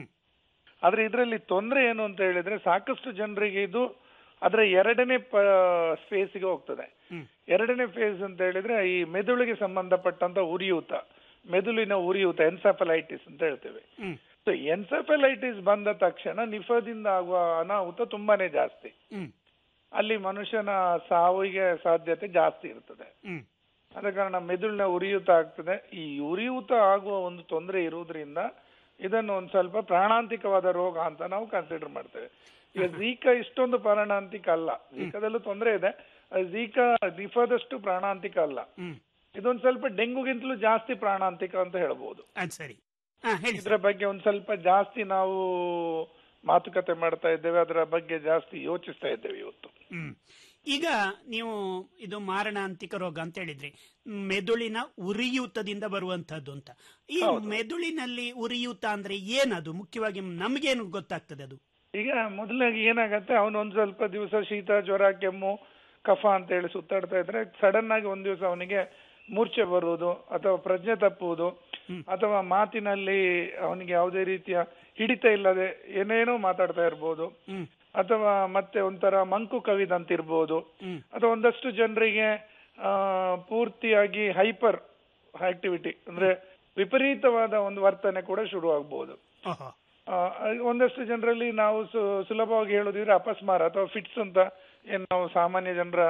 ಆದ್ರೆ ಇದರಲ್ಲಿ ತೊಂದರೆ ಏನು ಅಂತ ಹೇಳಿದ್ರೆ ಸಾಕಷ್ಟು ಜನರಿಗೆ ಇದು ಅದರ ಎರಡನೇ ಫೇಸ್ಗೆ ಹೋಗ್ತದೆ ಎರಡನೇ ಫೇಸ್ ಅಂತ ಹೇಳಿದ್ರೆ ಈ ಮೆದುಳಿಗೆ ಸಂಬಂಧಪಟ್ಟಂತ ಉರಿಯೂತ ಮೆದುಳಿನ ಉರಿಯೂತ ಎನ್ಸೆಫಲೈಟಿಸ್ ಅಂತ ಹೇಳ್ತೇವೆ ಸೊ ಎನ್ಸೆಫಲೈಟಿಸ್ ಬಂದ ತಕ್ಷಣ ನಿಫದಿಂದ ಆಗುವ ಅನಾಹುತ ತುಂಬಾನೇ ಜಾಸ್ತಿ ಅಲ್ಲಿ ಮನುಷ್ಯನ ಸಾವಿಗೆ ಸಾಧ್ಯತೆ ಜಾಸ್ತಿ ಇರ್ತದೆ ಆದ ಕಾರಣ ಮೆದುಳಿನ ಉರಿಯೂತ ಆಗ್ತದೆ ಈ ಉರಿಯೂತ ಆಗುವ ಒಂದು ತೊಂದರೆ ಇರುವುದರಿಂದ ಇದನ್ನು ಒಂದ್ ಸ್ವಲ್ಪ ಪ್ರಾಣಾಂತಿಕವಾದ ರೋಗ ಅಂತ ನಾವು ಕನ್ಸಿಡರ್ ಮಾಡ್ತೇವೆ ಈಗ ಝೀಕಾ ಇಷ್ಟೊಂದು ಪ್ರಾಣಾಂತಿಕ ಅಲ್ಲ ಝೀಕಾದಲ್ಲೂ ತೊಂದರೆ ಇದೆ ಝೀಕಾ ನಿಫಾದಷ್ಟು ಪ್ರಾಣಾಂತಿಕ ಅಲ್ಲ ಇದೊಂದ್ ಸ್ವಲ್ಪ ಡೆಂಗುಗಿಂತಲೂ ಜಾಸ್ತಿ ಪ್ರಾಣಾಂತಿಕ ಅಂತ ಹೇಳ್ಬೋದು ಅದು ಸರಿ ಹಾ ಹೇಳಿ ಇದರ ಬಗ್ಗೆ ಒಂದ್ ಸ್ವಲ್ಪ ಜಾಸ್ತಿ ನಾವು ಮಾತುಕತೆ ಮಾಡ್ತಾ ಇದ್ದೇವೆ ಅದರ ಬಗ್ಗೆ ಜಾಸ್ತಿ ಯೋಚಿಸ್ತಾ ಇದ್ದೇವೆ ಇವತ್ತು ಹ್ಮ್ ಈಗ ನೀವು ಇದು ಮಾರಣಾಂತಿಕ ರೋಗ ಅಂತ ಹೇಳಿದ್ರಿ ಮೆದುಳಿನ ಉರಿಯೂತದಿಂದ ಬರುವಂತಹದ್ದು ಅಂತ ಈ ಮೆದುಳಿನಲ್ಲಿ ಉರಿಯೂತ ಅಂದ್ರೆ ಏನದು ಮುಖ್ಯವಾಗಿ ನಮ್ಗೇನು ಗೊತ್ತಾಗ್ತದೆ ಅದು ಈಗ ಮೊದಲಾಗಿ ಏನಾಗತ್ತೆ ಅವನು ಒಂದ್ ಸ್ವಲ್ಪ ದಿವಸ ಶೀತ ಜ್ವರ ಕೆಮ್ಮು ಕಫ ಅಂತ ಹೇಳಿ ಸುತ್ತಾಡ್ತಾ ಇದ್ರೆ ಸಡನ್ ಆಗಿ ಒಂದ್ ದಿವಸ ಅವನಿಗೆ ಮೂರ್ಛೆ ಬರುವುದು ಅಥವಾ ಪ್ರಜ್ಞೆ ತಪ್ಪುವುದು ಅಥವಾ ಮಾತಿನಲ್ಲಿ ಅವನಿಗೆ ಯಾವುದೇ ರೀತಿಯ ಹಿಡಿತ ಇಲ್ಲದೆ ಏನೇನೋ ಮಾತಾಡ್ತಾ ಇರ್ಬೋದು ಅಥವಾ ಮತ್ತೆ ಒಂಥರ ಮಂಕು ಕವಿದಂತಿರ್ಬೋದು ಅಥವಾ ಒಂದಷ್ಟು ಜನರಿಗೆ ಆ ಪೂರ್ತಿಯಾಗಿ ಹೈಪರ್ ಆಕ್ಟಿವಿಟಿ ಅಂದ್ರೆ ವಿಪರೀತವಾದ ಒಂದು ವರ್ತನೆ ಕೂಡ ಶುರು ಆಗ್ಬಹುದು ಓಹೋ ಆ, ಒಂದಷ್ಟು ಜನರಲ್ಲಿ ನಾವು ಸು- ಸುಲಭವಾಗಿ ಹೇಳೋದಿದ್ರೆ ಅಪಸ್ಮಾರ ಅಥವಾ ಫಿಟ್ಸ್ ಅಂತ ಏನ್ ನಾವು ಸಾಮಾನ್ಯ ಜನರ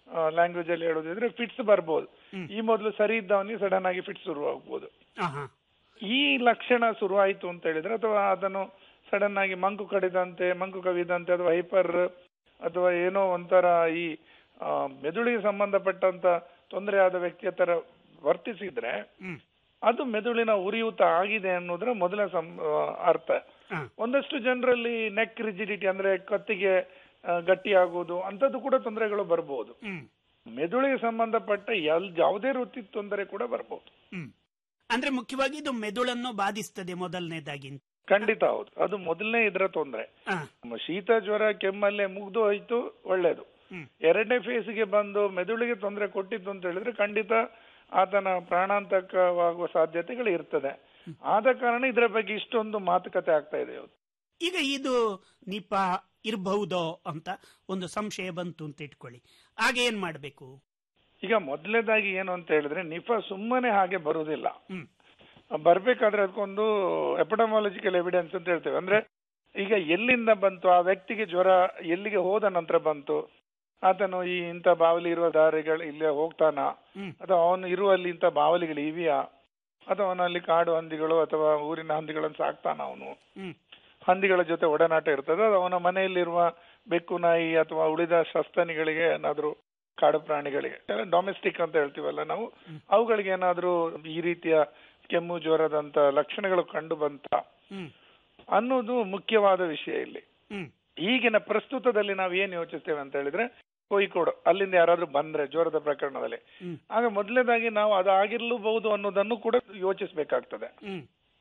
ಲ್ಯಾಂಗ್ವೇಜ್ ಅಲ್ಲಿ ಹೇಳೋದಿದ್ರೆ ಫಿಟ್ಸ್ ಬರ್ಬೋದು ಈ ಮೊದಲು ಸರಿ ಇದ್ದವನಿಗೆ ಸಡನ್ ಆಗಿ ಫಿಟ್ಸ್ ಶುರುವಾಗಬಹುದು ಆಹಾ. ಈ ಲಕ್ಷಣ ಶುರುವಾಯಿತು ಅಂತ ಹೇಳಿದ್ರೆ ಅಥವಾ ಅದನ್ನು ಸಡನ್ ಆಗಿ ಮಂಕು ಕಡಿದಂತೆ ಮಂಕು ಕವಿದಂತೆ ಅಥವಾ ಹೈಪರ್ ಅಥವಾ ಏನೋ ಒಂಥರ ಈ ಆ, ಮೆದುಳಿಗೆ ಸಂಬಂಧಪಟ್ಟಂತ ತೊಂದರೆ ಆದ ವ್ಯಕ್ತಿಯ ತರ ವರ್ತಿಸಿದ್ರೆ ಹ್ಮ್. ಅದು ಮೆದುಳಿನ ಉರಿಯೂತ ಆಗಿದೆ ಅನ್ನೋದ್ರ ಮೊದಲ ಸಂ ಆ, ಅರ್ಥ ಹಾ. ಒಂದಷ್ಟು ಜನರಲ್ಲಿ ನೆಕ್ ರಿಜಿಡಿಟಿ ಅಂದ್ರೆ ಕತ್ತಿಗೆ ಆ, ಗಟ್ಟಿಯಾಗುವುದು ಅಂತದ್ದು ಕೂಡ ತೊಂದರೆಗಳು ಬರ್ಬೋದು ಹ್ಮ್. ಮೆದುಳಿಗೆ ಸಂಬಂಧಪಟ್ಟ ಎಲ್ ಯಾವುದೇ ವೃತ್ತಿ ತೊಂದರೆ ಕೂಡ ಬರ್ಬೋದು ಹ್ಮ್. ಅಂದ್ರೆ ಮುಖ್ಯವಾಗಿ ಇದು ಮೆದುಳನ್ನು ಬಾಧಿಸ್ತದೆ ಮೊದಲನೇದಾಗಿ ಖಂಡಿತ ಹೌದು ಅದು ಮೊದಲನೇ ಇದರ ತೊಂದರೆ ಹಾ. ಶೀತ ಜ್ವರ ಕೆಮ್ಮಲ್ಲೇ ಮುಗ್ದು ಹೋಯ್ತು ಒಳ್ಳೇದು ಹ್ಮ್. ಎರಡನೇ ಫೇಸ್ಗೆ ಬಂದು ಮೆದುಳಿಗೆ ತೊಂದರೆ ಕೊಟ್ಟಿತ್ತು ಅಂತ ಹೇಳಿದ್ರೆ ಖಂಡಿತ ಆತನ ಪ್ರಾಣಾಂತಕವಾಗುವ ಸಾಧ್ಯತೆಗಳು ಇರ್ತದೆ ಆದ ಕಾರಣ ಇದರ ಬಗ್ಗೆ ಇಷ್ಟೊಂದು ಮಾತುಕತೆ ಆಗ್ತಾ ಇದೆ ಇವತ್ತು ಈಗ ಇದು ನಿಪಾ ಇರಬಹುದೋ ಅಂತ ಒಂದು ಸಂಶಯ ಬಂತು ಅಂತ ಇಟ್ಕೊಳ್ಳಿ ಆಗ ಏನ್ ಮಾಡ್ಬೇಕು ಈಗ ಮೊದಲನೇದಾಗಿ ಏನು ಅಂತ ಹೇಳಿದ್ರೆ ನಿಫಾ ಸುಮ್ಮನೆ ಹಾಗೆ ಬರುವುದಿಲ್ಲ ಹ್ಮ್. ಬರ್ಬೇಕಾದ್ರೆ ಅದಕ್ಕೊಂದು ಎಪಿಡಮಾಲಜಿಕಲ್ ಎವಿಡೆನ್ಸ್ ಅಂತ ಹೇಳ್ತೇವೆ ಅಂದ್ರೆ ಈಗ ಎಲ್ಲಿಂದ ಬಂತು ಆ ವ್ಯಕ್ತಿಗೆ ಜ್ವರ ಎಲ್ಲಿಗೆ ಹೋದ ನಂತರ ಬಂತು ಆತನು ಈ ಇಂಥ ಬಾವಲಿ ಇರುವ ದಾರಿಗಳು ಇಲ್ಲೇ ಹೋಗ್ತಾನ ಹ್ಮ್. ಅಥವಾ ಅವನು ಇರುವಲ್ಲಿ ಇಂಥ ಬಾವಲಿಗಳು ಇವೆಯಾ ಅಥವಾ ಅವನಲ್ಲಿ ಕಾಡು ಹಂದಿಗಳು ಅಥವಾ ಊರಿನ ಹಂದಿಗಳನ್ನು ಸಾಕ್ತಾನ ಅವನು ಹ್ಮ್. ಹಂದಿಗಳ ಜೊತೆ ಒಡನಾಟ ಇರ್ತದೆ ಅದು ಅವನ ಮನೆಯಲ್ಲಿರುವ ಬೆಕ್ಕು ನಾಯಿ ಅಥವಾ ಉಳಿದ ಸಸ್ತನಿಗಳಿಗೆ ಏನಾದ್ರೂ ಕಾಡು ಪ್ರಾಣಿಗಳಿಗೆ ಡೊಮೆಸ್ಟಿಕ್ ಅಂತ ಹೇಳ್ತೀವಲ್ಲ ನಾವು ಅವುಗಳಿಗೆ ಏನಾದ್ರೂ ಈ ರೀತಿಯ ಕೆಮ್ಮು ಜ್ವರದಂತ ಲಕ್ಷಣಗಳು ಕಂಡು ಬಂತ ಹ್ಮ್. ಅನ್ನೋದು ಮುಖ್ಯವಾದ ವಿಷಯ ಇಲ್ಲಿ ಹ್ಮ್. ಈಗಿನ ಪ್ರಸ್ತುತದಲ್ಲಿ ನಾವು ಏನ್ ಯೋಚಿಸ್ತೇವೆ ಅಂತ ಹೇಳಿದ್ರೆ ಕೋಯಿಕೋಡು ಅಲ್ಲಿಂದ ಯಾರಾದ್ರೂ ಬಂದ್ರೆ ಜ್ವರದ ಪ್ರಕರಣದಲ್ಲಿ ಹ್ಮ್. ಆಗ ಮೊದಲನೇದಾಗಿ ನಾವು ಅದು ಆಗಿರ್ಲೂಬಹುದು ಅನ್ನೋದನ್ನು ಕೂಡ ಯೋಚಿಸಬೇಕಾಗ್ತದೆ ಹ್ಮ್.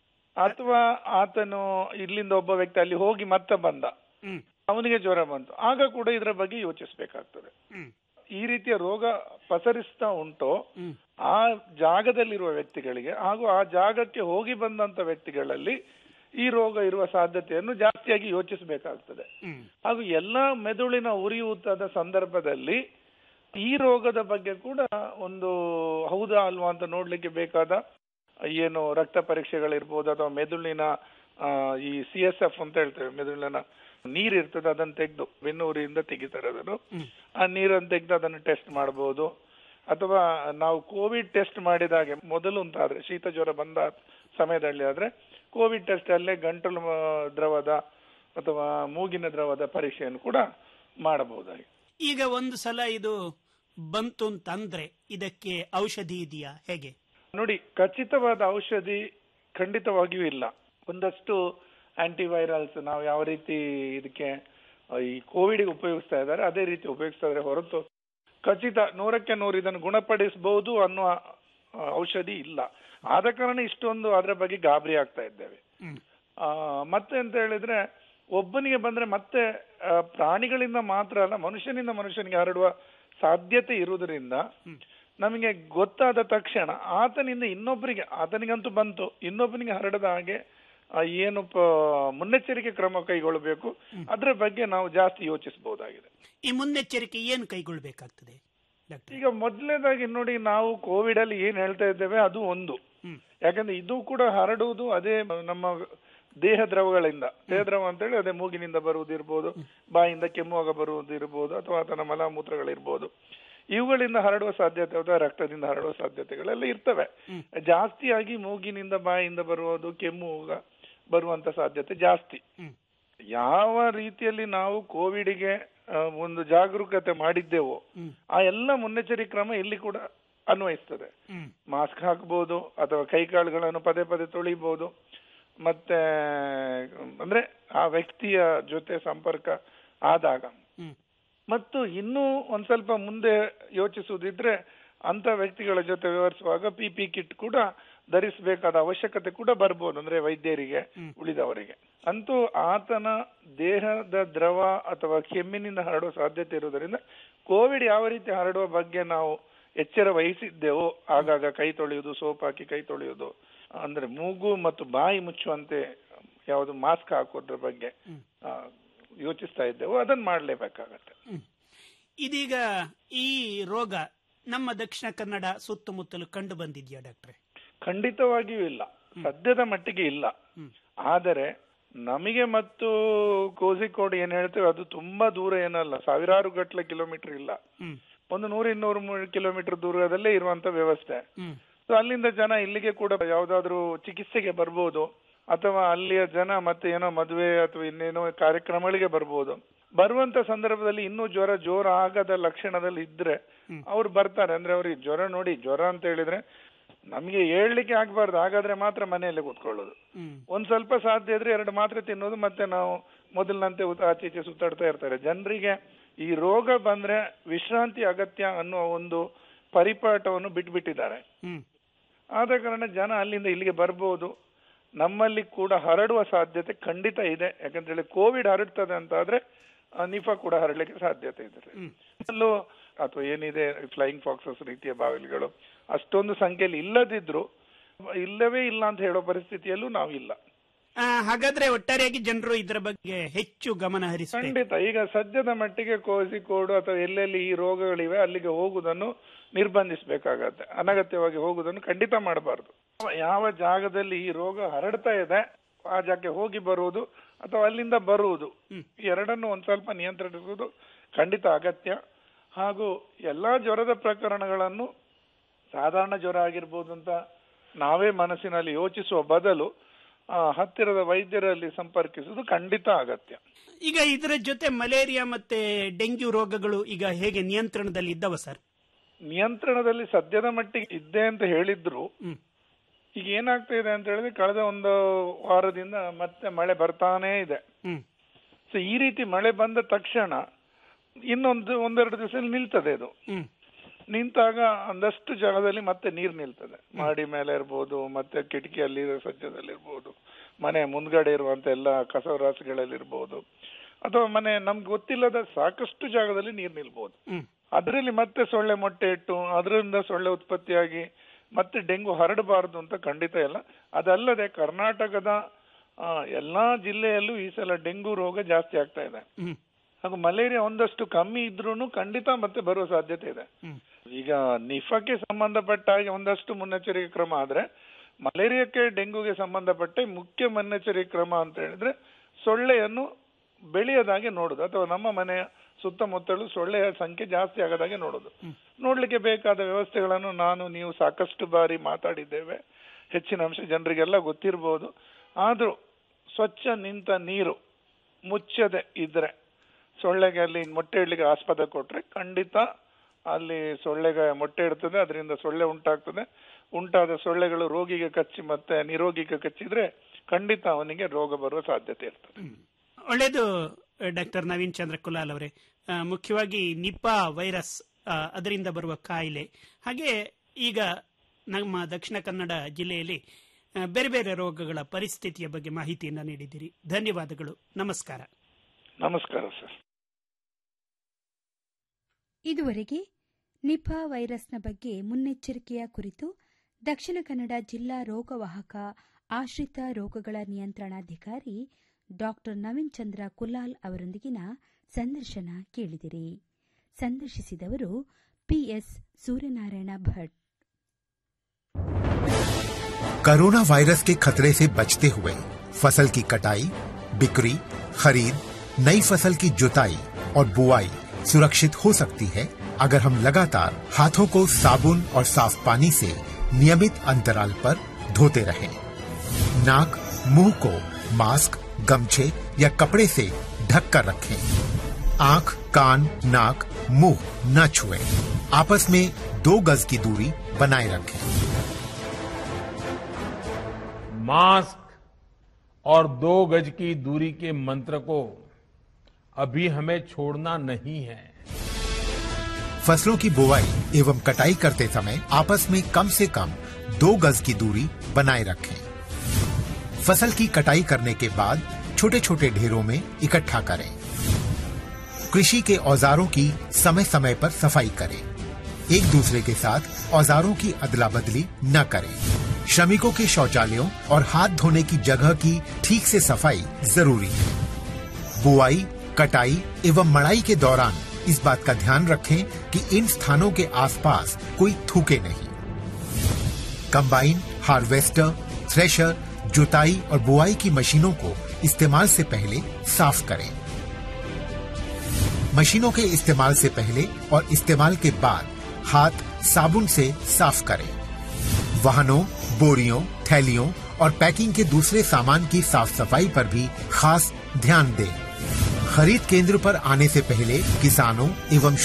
ಅಥವಾ ಆತನು ಇಲ್ಲಿಂದ ಒಬ್ಬ ವ್ಯಕ್ತಿ ಅಲ್ಲಿ ಹೋಗಿ ಮತ್ತೆ ಬಂದ ಹ್ಮ್. ಅವನಿಗೆ ಜ್ವರ ಬಂತು ಆಗ ಕೂಡ ಇದರ ಬಗ್ಗೆ ಯೋಚಿಸಬೇಕಾಗ್ತದೆ ಹ್ಮ್. ಈ ರೀತಿಯ ರೋಗ ಪಸರಿಸ್ತಾ ಉಂಟು ಹ್ಮ್. ಆ ಜಾಗದಲ್ಲಿರುವ ವ್ಯಕ್ತಿಗಳಿಗೆ ಹಾಗೂ ಆ ಜಾಗಕ್ಕೆ ಹೋಗಿ ಬಂದಂತ ವ್ಯಕ್ತಿಗಳಲ್ಲಿ ಈ ರೋಗ ಇರುವ ಸಾಧ್ಯತೆಯನ್ನು ಜಾಸ್ತಿಯಾಗಿ ಯೋಚಿಸಬೇಕಾಗ್ತದೆ ಹ್ಮ್. ಹಾಗೂ ಎಲ್ಲಾ ಮೆದುಳಿನ ಉರಿಯೂತದ ಸಂದರ್ಭದಲ್ಲಿ ಈ ರೋಗದ ಬಗ್ಗೆ ಕೂಡ ಒಂದು ಹೌದಾ ಅಲ್ವಾ ಅಂತ ನೋಡ್ಲಿಕ್ಕೆ ಬೇಕಾದ ಏನು ರಕ್ತ ಪರೀಕ್ಷೆಗಳಿರ್ಬೋದು ಅಥವಾ ಮೆದುಳಿನ ಆ, ಈ ಸಿ ಎಸ್ ಎಫ್ ಅಂತ ಹೇಳ್ತೇವೆ ಮೆದುಳಿನ ನೀರ್ ಇರ್ತದೆ ಅದನ್ನ ತೆಗೆದು ಬೆನ್ನೂರಿಂದ ತೆಗಿತಾರೆ ಅದನ್ನು ಹ್ಮ್. ಆ ನೀರನ್ನು ತೆಗೆದು ಅದನ್ನು ಟೆಸ್ಟ್ ಮಾಡಬಹುದು ಅಥವಾ ನಾವು ಕೋವಿಡ್ ಟೆಸ್ಟ್ ಮಾಡಿದಾಗೆ ಮೊದಲು ಅಂತ ಆದ್ರೆ ಶೀತ ಜ್ವರ ಬಂದ ಸಮಯದಲ್ಲಿ ಆದ್ರೆ ಕೋವಿಡ್ ಟೆಸ್ಟ್ ಅಲ್ಲೇ ಗಂಟಲು ಆ, ದ್ರವದ ಅಥವಾ ಮೂಗಿನ ದ್ರವದ ಪರೀಕ್ಷೆಯನ್ನು ಕೂಡ ಮಾಡಬಹುದಾಗಿ ಈಗ ಒಂದು ಸಲ ಇದು ಬಂತು ಅಂತಂದ್ರೆ ಇದಕ್ಕೆ ಔಷಧಿ ಇದೆಯಾ ಹೇಗೆ ನೋಡಿ ಖಚಿತವಾದ ಔಷಧಿ ಖಂಡಿತವಾಗಿಯೂ ಇಲ್ಲ ಒಂದಷ್ಟು ಆಂಟಿವೈರಲ್ಸ್ ನಾವು ಯಾವ ರೀತಿ ಇದಕ್ಕೆ ಆ, ಈ ಕೋವಿಡ್ ಉಪಯೋಗಿಸ್ತಾ ಇದ್ದಾರೆ ಅದೇ ರೀತಿ ಉಪಯೋಗಿಸ್ತಾ ಇದ್ದಾರೆ ಹೊರತು ಖಚಿತ ನೂರಕ್ಕೆ ನೂರು ಇದನ್ನು ಗುಣಪಡಿಸಬಹುದು ಅನ್ನುವ ಆ, ಔಷಧಿ ಇಲ್ಲ ಆದ ಕಾರಣ ಇಷ್ಟೊಂದು ಅದರ ಬಗ್ಗೆ ಗಾಬರಿ ಆಗ್ತಾ ಇದ್ದೇವೆ ಹ್ಮ್. ಆ, ಮತ್ತೆ ಅಂತ ಹೇಳಿದ್ರೆ ಒಬ್ಬನಿಗೆ ಬಂದ್ರೆ ಮತ್ತೆ ಆ, ಪ್ರಾಣಿಗಳಿಂದ ಮಾತ್ರ ಅಲ್ಲ ಮನುಷ್ಯನಿಂದ ಮನುಷ್ಯನಿಗೆ ಹರಡುವ ಸಾಧ್ಯತೆ ಇರುವುದರಿಂದ ನಮಗೆ ಗೊತ್ತಾದ ತಕ್ಷಣ ಆತನಿಂದ ಇನ್ನೊಬ್ಬರಿಗೆ ಆತನಿಗಂತೂ ಬಂತು ಇನ್ನೊಬ್ಬನಿಗೆ ಹರಡದ ಹಾಗೆ ಆ, ಏನು ಪ- ಮುನ್ನೆಚ್ಚರಿಕೆ ಕ್ರಮ ಕೈಗೊಳ್ಳಬೇಕು ಅದರ ಬಗ್ಗೆ ನಾವು ಜಾಸ್ತಿ ಯೋಚಿಸಬಹುದಾಗಿದೆ ಈ ಮುನ್ನೆಚ್ಚರಿಕೆ ಏನು ಕೈಗೊಳ್ಬೇಕಾಗ್ತದೆ ಡಾಕ್ಟರ್ ಈಗ ಮೊದಲನೇದಾಗಿ ನೋಡಿ ನಾವು ಕೋವಿಡ್ ಅಲ್ಲಿ ಏನ್ ಹೇಳ್ತಾ ಇದ್ದೇವೆ ಅದು ಒಂದು ಹ್ಮ್. ಯಾಕಂದ್ರೆ ಇದು ಕೂಡ ಹರಡುವುದು ಅದೇ ನಮ್ಮ ದೇಹ ದ್ರವಗಳಿಂದ ದೇಹ ದ್ರವ ಅಂತ ಹೇಳಿ ಅದೇ ಮೂಗಿನಿಂದ ಬರುವುದಿರ್ಬೋದು ಬಾಯಿಂದ ಕೆಮ್ಮುವಾಗ ಬರುವುದಿರ್ಬೋದು ಅಥವಾ ಆತನ ಮಲಮೂತ್ರಗಳಿರ್ಬೋದು ಇವುಗಳಿಂದ ಹರಡುವ ಸಾಧ್ಯತೆ ಅಥವಾ ರಕ್ತದಿಂದ ಹರಡುವ ಸಾಧ್ಯತೆಗಳೆಲ್ಲ ಇರ್ತವೆ ಜಾಸ್ತಿಯಾಗಿ ಮೂಗಿನಿಂದ ಬಾಯಿಂದ ಬರುವುದು ಕೆಮ್ಮುವಾಗ ಬರುವಂತ ಸಾಧ್ಯತೆ ಜಾಸ್ತಿ ಹ್ಮ್. ಯಾವ ರೀತಿಯಲ್ಲಿ ನಾವು ಕೋವಿಡ್ಗೆ ಆ, ಒಂದು ಜಾಗರೂಕತೆ ಮಾಡಿದ್ದೆವೋ ಹ್ಮ್. ಆ ಎಲ್ಲ ಮುನ್ನೆಚ್ಚರಿಕೆ ಕ್ರಮ ಇಲ್ಲಿ ಕೂಡ ಅನ್ವಯಿಸ್ತದೆ ಹ್ಮ್. ಮಾಸ್ಕ್ ಹಾಕ್ಬೋದು ಅಥವಾ ಕೈಕಾಳುಗಳನ್ನು ಪದೇ ಪದೇ ತೊಳಿಬಹುದು ಮತ್ತೆ ಅಂದ್ರೆ ಆ ವ್ಯಕ್ತಿಯ ಜೊತೆ ಸಂಪರ್ಕ ಆದಾಗ ಹ್ಮ್. ಮತ್ತು ಇನ್ನೂ ಒಂದ್ ಸ್ವಲ್ಪ ಮುಂದೆ ಯೋಚಿಸುವುದಿದ್ರೆ ಅಂತ ವ್ಯಕ್ತಿಗಳ ಜೊತೆ ವ್ಯವಹರಿಸುವಾಗ ಪಿ ಪಿ ಕಿಟ್ ಕೂಡ ಧರಿಸಬೇಕಾದ ಅವಶ್ಯಕತೆ ಕೂಡ ಬರ್ಬೋದು ಅಂದ್ರೆ ವೈದ್ಯರಿಗೆ ಉಳಿದವರಿಗೆ ಅಂತೂ ಆತನ ದೇಹದ ದ್ರವ ಅಥವಾ ಕೆಮ್ಮಿನಿಂದ ಹರಡುವ ಸಾಧ್ಯತೆ ಇರುವುದರಿಂದ ಕೋವಿಡ್ ಯಾವ ರೀತಿ ಹರಡುವ ಬಗ್ಗೆ ನಾವು ಎಚ್ಚರ ವಹಿಸಿದ್ದೆವೋ ಆಗಾಗ ಕೈ ತೊಳೆಯುವುದು ಸೋಪ್ ಹಾಕಿ ಕೈ ತೊಳೆಯುವುದು ಅಂದ್ರೆ ಮೂಗು ಮತ್ತು ಬಾಯಿ ಮುಚ್ಚುವಂತೆ ಯಾವುದು ಮಾಸ್ಕ್ ಹಾಕೋದ್ರ ಬಗ್ಗೆ ಆ, ಯೋಚಿಸ್ತಾ ಇದ್ದೆವೋ ಅದನ್ನ ಮಾಡ್ಲೇಬೇಕಾಗತ್ತೆ ಇದೀಗ ಈ ರೋಗ ನಮ್ಮ ದಕ್ಷಿಣ ಕನ್ನಡ ಸುತ್ತಮುತ್ತಲು ಕಂಡು ಬಂದಿದ್ಯಾ ಡಾಕ್ಟ್ರೆ ಖಂಡಿತವಾಗಿಯೂ ಇಲ್ಲ ಸದ್ಯದ ಮಟ್ಟಿಗೆ ಇಲ್ಲ ಆದರೆ ನಮಗೆ ಮತ್ತು ಕೋಝಿಕೋಡ್ ಏನ್ ಹೇಳ್ತೇವೆ ಅದು ತುಂಬಾ ದೂರ ಏನಲ್ಲ ಸಾವಿರಾರು ಗಟ್ಟಲೆ ಕಿಲೋಮೀಟರ್ ಇಲ್ಲ ಹ್ಮ್. ಒಂದು ನೂರ ಇನ್ನೂರು ಮೂ- ಕಿಲೋಮೀಟರ್ ದೂರದಲ್ಲೇ ಇರುವಂತ ವ್ಯವಸ್ಥೆ ಹ್ಮ್ ಸೊ ಅಲ್ಲಿಂದ ಜನ ಇಲ್ಲಿಗೆ ಕೂಡ ಯಾವ್ದಾದ್ರು ಚಿಕಿತ್ಸೆಗೆ ಬರ್ಬೋದು ಅಥವಾ ಅಲ್ಲಿಯ ಜನ ಮತ್ತೆ ಏನೋ ಮದುವೆ ಅಥವಾ ಇನ್ನೇನೋ ಕಾರ್ಯಕ್ರಮಗಳಿಗೆ ಬರ್ಬೋದು ಬರುವಂತ ಸಂದರ್ಭದಲ್ಲಿ ಇನ್ನೂ ಜ್ವರ ಜೋರ ಆಗದ ಲಕ್ಷಣದಲ್ಲಿ ಇದ್ರೆ ಅವ್ರು ಬರ್ತಾರೆ ಅಂದ್ರೆ ಅವ್ರಿಗೆ ಜ್ವರ ನೋಡಿ ಜ್ವರ ಅಂತ ಹೇಳಿದ್ರೆ ನಮ್ಗೆ ಹೇಳ್ಲಿಕ್ಕೆ ಆಗ್ಬಾರ್ದು ಹಾಗಾದ್ರೆ ಮಾತ್ರ ಮನೆಯಲ್ಲೇ ಕೂತ್ಕೊಳ್ಳೋದು ಹ್ಮ್ ಒಂದ್ ಸ್ವಲ್ಪ ಸಾಧ್ಯ ಇದ್ರೆ ಎರಡು ಮಾತ್ರೆ ತಿನ್ನೋದು ಮತ್ತೆ ನಾವು ಮೊದಲಿನಂತೆ ಉತ- ಆಚೆ ಈಚೆ ಸುತ್ತಾಡ್ತಾ ಇರ್ತಾರೆ ಜನರಿಗೆ ಈ ರೋಗ ಬಂದ್ರೆ ವಿಶ್ರಾಂತಿ ಅಗತ್ಯ ಅನ್ನುವ ಒಂದು ಪರಿಪಾಠವನ್ನು ಬಿಟ್ಬಿಟ್ಟಿದ್ದಾರೆ ಹ್ಮ್ ಆದ ಕಾರಣ ಜನ ಅಲ್ಲಿಂದ ಇಲ್ಲಿಗೆ ಬರ್ಬೋದು ನಮ್ಮಲ್ಲಿ ಕೂಡ ಹರಡುವ ಸಾಧ್ಯತೆ ಖಂಡಿತ ಇದೆ ಯಾಕಂತ ಹೇಳಿ ಕೋವಿಡ್ ಹರಡ್ತದೆ ಅಂತ ಆದ್ರೆ ಆ, ನಿಫಾ ಕೂಡ ಹರಡ್ಲಿಕ್ಕೆ ಸಾಧ್ಯತೆ ಇದೆ ಅಲ್ಲೂ ಅಥವಾ ಏನಿದೆ ಫ್ಲೈಯಿಂಗ್ ಫಾಕ್ಸಸ್ ರೀತಿಯ ಬಾವಿಲಿಗಳು ಅಷ್ಟೊಂದು ಸಂಖ್ಯೆಯಲ್ಲಿ ಇಲ್ಲದಿದ್ರು ಇಲ್ಲವೇ ಇಲ್ಲ ಅಂತ ಹೇಳೋ ಪರಿಸ್ಥಿತಿಯಲ್ಲೂ ನಾವಿಲ್ಲ ಆ, ಹಾಗಾದ್ರೆ ಒಟ್ಟಾರೆಯಾಗಿ ಜನರು ಇದರ ಬಗ್ಗೆ ಹೆಚ್ಚು ಗಮನ ಹರಿಸಬೇಕು ಖಂಡಿತ ಈಗ ಸದ್ಯದ ಮಟ್ಟಿಗೆ ಕೋಸಿಕೋಡು ಅಥವಾ ಎಲ್ಲೆಲ್ಲಿ ಈ ರೋಗಗಳಿವೆ ಅಲ್ಲಿಗೆ ಹೋಗುವುದನ್ನು ನಿರ್ಬಂಧಿಸಬೇಕಾಗತ್ತೆ ಅನಗತ್ಯವಾಗಿ ಹೋಗುವುದನ್ನು ಖಂಡಿತ ಮಾಡಬಾರದು ಯಾವ ಜಾಗದಲ್ಲಿ ಈ ರೋಗ ಹರಡ್ತಾ ಇದೆ ಆ ಜಾಗಕ್ಕೆ ಹೋಗಿ ಬರುವುದು ಅಥವಾ ಅಲ್ಲಿಂದ ಬರುವುದು ಈ ಎರಡನ್ನು ಒಂದ್ ಸ್ವಲ್ಪ ನಿಯಂತ್ರಿಸುವುದು ಖಂಡಿತ ಅಗತ್ಯ ಹಾಗೂ ಎಲ್ಲಾ ಜ್ವರದ ಪ್ರಕರಣಗಳನ್ನು ಸಾಧಾರಣ ಜ್ವರ ಆಗಿರ್ಬೋದು ಅಂತ ನಾವೇ ಮನಸ್ಸಿನಲ್ಲಿ ಯೋಚಿಸುವ ಬದಲು ಆ, ಹತ್ತಿರದ ವೈದ್ಯರಲ್ಲಿ ಸಂಪರ್ಕಿಸುವುದು ಖಂಡಿತ ಅಗತ್ಯ ಈಗ ಇದರ ಜೊತೆ ಮಲೇರಿಯಾ ಮತ್ತೆ ಡೆಂಗ್ಯೂ ರೋಗಗಳು ಈಗ ಹೇಗೆ ನಿಯಂತ್ರಣದಲ್ಲಿ ಇದ್ದವ ಸರ್ ನಿಯಂತ್ರಣದಲ್ಲಿ ಸದ್ಯದ ಮಟ್ಟಿಗೆ ಇದ್ದೆ ಅಂತ ಹೇಳಿದ್ರು ಹ್ಮ್. ಈಗ ಏನಾಗ್ತಾ ಇದೆ ಅಂತ ಹೇಳಿದ್ರೆ ಕಳೆದ ಒಂದು ವಾರದಿಂದ ಮತ್ತೆ ಮಳೆ ಬರ್ತಾನೇ ಇದೆ ಹ್ಮ್ ಸೊ ಈ ರೀತಿ ಮಳೆ ಬಂದ ತಕ್ಷಣ ಇನ್ನೊಂದು ಒಂದೆರಡು ದಿವಸದಲ್ಲಿ ನಿಲ್ತದೆ ಇದು ಹ್ಮ್ ನಿಂತಾಗ ಒಂದಷ್ಟು ಜಾಗದಲ್ಲಿ ಮತ್ತೆ ನೀರು ನಿಲ್ತದೆ ಮಾಡಿ ಮೇಲೆ ಇರ್ಬೋದು ಮತ್ತೆ ಕಿಟಕಿಯಲ್ಲಿ ಸಜ್ಜದಲ್ಲಿ ಇರ್ಬೋದು ಮನೆ ಮುಂದ್ಗಡೆ ಇರುವಂತ ಎಲ್ಲ ಕಸರಾಸುಗಳಲ್ಲಿ ಇರ್ಬೋದು ಅಥವಾ ಮನೆ ನಮ್ಗೆ ಗೊತ್ತಿಲ್ಲದ ಸಾಕಷ್ಟು ಜಾಗದಲ್ಲಿ ನೀರು ನಿಲ್ಬಹುದು ಹ್ಮ್ ಅದರಲ್ಲಿ ಮತ್ತೆ ಸೊಳ್ಳೆ ಮೊಟ್ಟೆ ಇಟ್ಟು ಅದರಿಂದ ಸೊಳ್ಳೆ ಉತ್ಪತ್ತಿಯಾಗಿ ಮತ್ತೆ ಡೆಂಗು ಹರಡಬಾರದು ಅಂತ ಖಂಡಿತ ಇಲ್ಲ ಅದಲ್ಲದೆ ಕರ್ನಾಟಕದ ಆ, ಎಲ್ಲಾ ಜಿಲ್ಲೆಯಲ್ಲೂ ಈ ಸಲ ಡೆಂಗು ರೋಗ ಜಾಸ್ತಿ ಆಗ್ತಾ ಇದೆ ಹ್ಮ್ ಹಾಗೂ ಮಲೇರಿಯಾ ಒಂದಷ್ಟು ಕಮ್ಮಿ ಇದ್ರೂನು ಖಂಡಿತ ಮತ್ತೆ ಬರುವ ಸಾಧ್ಯತೆ ಇದೆ ಹ್ಮ್. ಈಗ ನಿಫಾಕ್ಕೆ ಸಂಬಂಧಪಟ್ಟ ಹಾಗೆ ಒಂದಷ್ಟು ಮುನ್ನೆಚ್ಚರಿಕೆ ಕ್ರಮ ಆದ್ರೆ ಮಲೇರಿಯಾಕ್ಕೆ ಡೆಂಗುಗೆ ಸಂಬಂಧಪಟ್ಟ ಮುಖ್ಯ ಮುನ್ನೆಚ್ಚರಿಕೆ ಕ್ರಮ ಅಂತ ಹೇಳಿದ್ರೆ ಸೊಳ್ಳೆಯನ್ನು ಬೆಳೆಯದಾಗೆ ನೋಡುದು ಅಥವಾ ನಮ್ಮ ಮನೆಯ ಸುತ್ತಮುತ್ತಲು ಸೊಳ್ಳೆಯ ಸಂಖ್ಯೆ ಜಾಸ್ತಿ ಆಗದಾಗೆ ನೋಡುದು ನೋಡ್ಲಿಕ್ಕೆ ಬೇಕಾದ ವ್ಯವಸ್ಥೆಗಳನ್ನು ನಾನು ನೀವು ಸಾಕಷ್ಟು ಬಾರಿ ಮಾತಾಡಿದ್ದೇವೆ ಹೆಚ್ಚಿನ ಅಂಶ ಜನರಿಗೆಲ್ಲ ಗೊತ್ತಿರಬಹುದು ಆದ್ರೂ ಸ್ವಚ್ಛ ನಿಂತ ನೀರು ಮುಚ್ಚದೆ ಇದ್ರೆ ಸೊಳ್ಳೆಗೆ ಅಲ್ಲಿ ಮೊಟ್ಟೆ ಇಡ್ಲಿಕ್ಕೆ ಆಸ್ಪದ ಕೊಟ್ರೆ ಖಂಡಿತ ಅಲ್ಲಿ ಸೊಳ್ಳೆಗೆ ಮೊಟ್ಟೆ ಇಡ್ತದೆ ಅದರಿಂದ ಸೊಳ್ಳೆ ಉಂಟಾಗ್ತದೆ ಉಂಟಾದ ಸೊಳ್ಳೆಗಳು ರೋಗಿಗೆ ಕಚ್ಚಿ ಮತ್ತೆ ನಿರೋಗಿಗೆ ಕಚ್ಚಿದ್ರೆ ಖಂಡಿತ ಅವನಿಗೆ ರೋಗ ಬರುವ ಸಾಧ್ಯತೆ ಇರ್ತದೆ ಒಳ್ಳೇದು ಡಾಕ್ಟರ್ ನವೀನ್ ಚಂದ್ರ ಕುಲಾಲ್ ಅವರೇ ಆ, ಮುಖ್ಯವಾಗಿ ನಿಪಾ ವೈರಸ್ ಆ, ಅದರಿಂದ ಬರುವ ಕಾಯಿಲೆ ಹಾಗೆ ಈಗ ನಮ್ಮ ದಕ್ಷಿಣ ಕನ್ನಡ ಜಿಲ್ಲೆಯಲ್ಲಿ ಆ, ಬೇರೆ ಬೇರೆ ರೋಗಗಳ ಪರಿಸ್ಥಿತಿಯ ಬಗ್ಗೆ ಮಾಹಿತಿಯನ್ನು ನೀಡಿದ್ದೀರಿ ಧನ್ಯವಾದಗಳು ನಮಸ್ಕಾರ ನಮಸ್ಕಾರ ಸರ್ ಇದುವರೆಗೆ ನಿಪಾ ವೈರಸ್ನ ಬಗ್ಗೆ ಮುನ್ನೆಚ್ಚರಿಕೆಯ ಕುರಿತು ದಕ್ಷಿಣ ಕನ್ನಡ ಜಿಲ್ಲಾ ರೋಗವಾಹಕ ಆಶ್ರಿತ ರೋಗಗಳ ನಿಯಂತ್ರಣಾಧಿಕಾರಿ ಡಾಕ್ಟರ್ ನವೀನ್ ಚಂದ್ರ ಕುಲಾಲ್ ಅವರೊಂದಿಗಿನ ಸಂದರ್ಶನ ಕೇಳಿದಿರಿ ಸಂದರ್ಶಿಸಿದವರು PS Suryanarayana Bhat corona virus के खतरे से बचते हुए फसल की कटाई बिक्री खरीद नई फसल की जुताई और बुआई सुरक्षित हो सकती है अगर हम लगातार हाथों को साबुन और साफ पानी से नियमित अंतराल पर धोते रहें। नाक मुंह को मास्क गमछे या कपड़े से ढक कर रखें आंख कान नाक मुंह न छुएं। आपस में दो गज की दूरी बनाए रखें मास्क और दो गज की दूरी के मंत्र को अभी हमें छोड़ना नहीं है फसलों की बुवाई एवं कटाई करते समय आपस में कम से कम दो गज की दूरी बनाए रखें फसल की कटाई करने के बाद छोटे छोटे ढेरों में इकट्ठा करें कृषि के औजारों की समय समय पर सफाई करें एक दूसरे के साथ औजारों की अदला बदली न करें श्रमिकों के शौचालयों और हाथ धोने की जगह की ठीक से सफाई जरूरी है बुआई कटाई एवं मड़ाई के दौरान इस बात का ध्यान रखें कि इन स्थानों के आसपास कोई थूके नहीं कंबाइन हार्वेस्टर थ्रेशर जुताई और बुआई की मशीनों को इस्तेमाल से पहले साफ करें मशीनों के इस्तेमाल से पहले और इस्तेमाल के बाद हाथ साबुन से साफ करें वाहनों बोरियों थैलियों और पैकिंग के दूसरे सामान की साफ सफाई पर भी खास ध्यान दें खरीद केंद्र पर आने से पहले किसानों एवं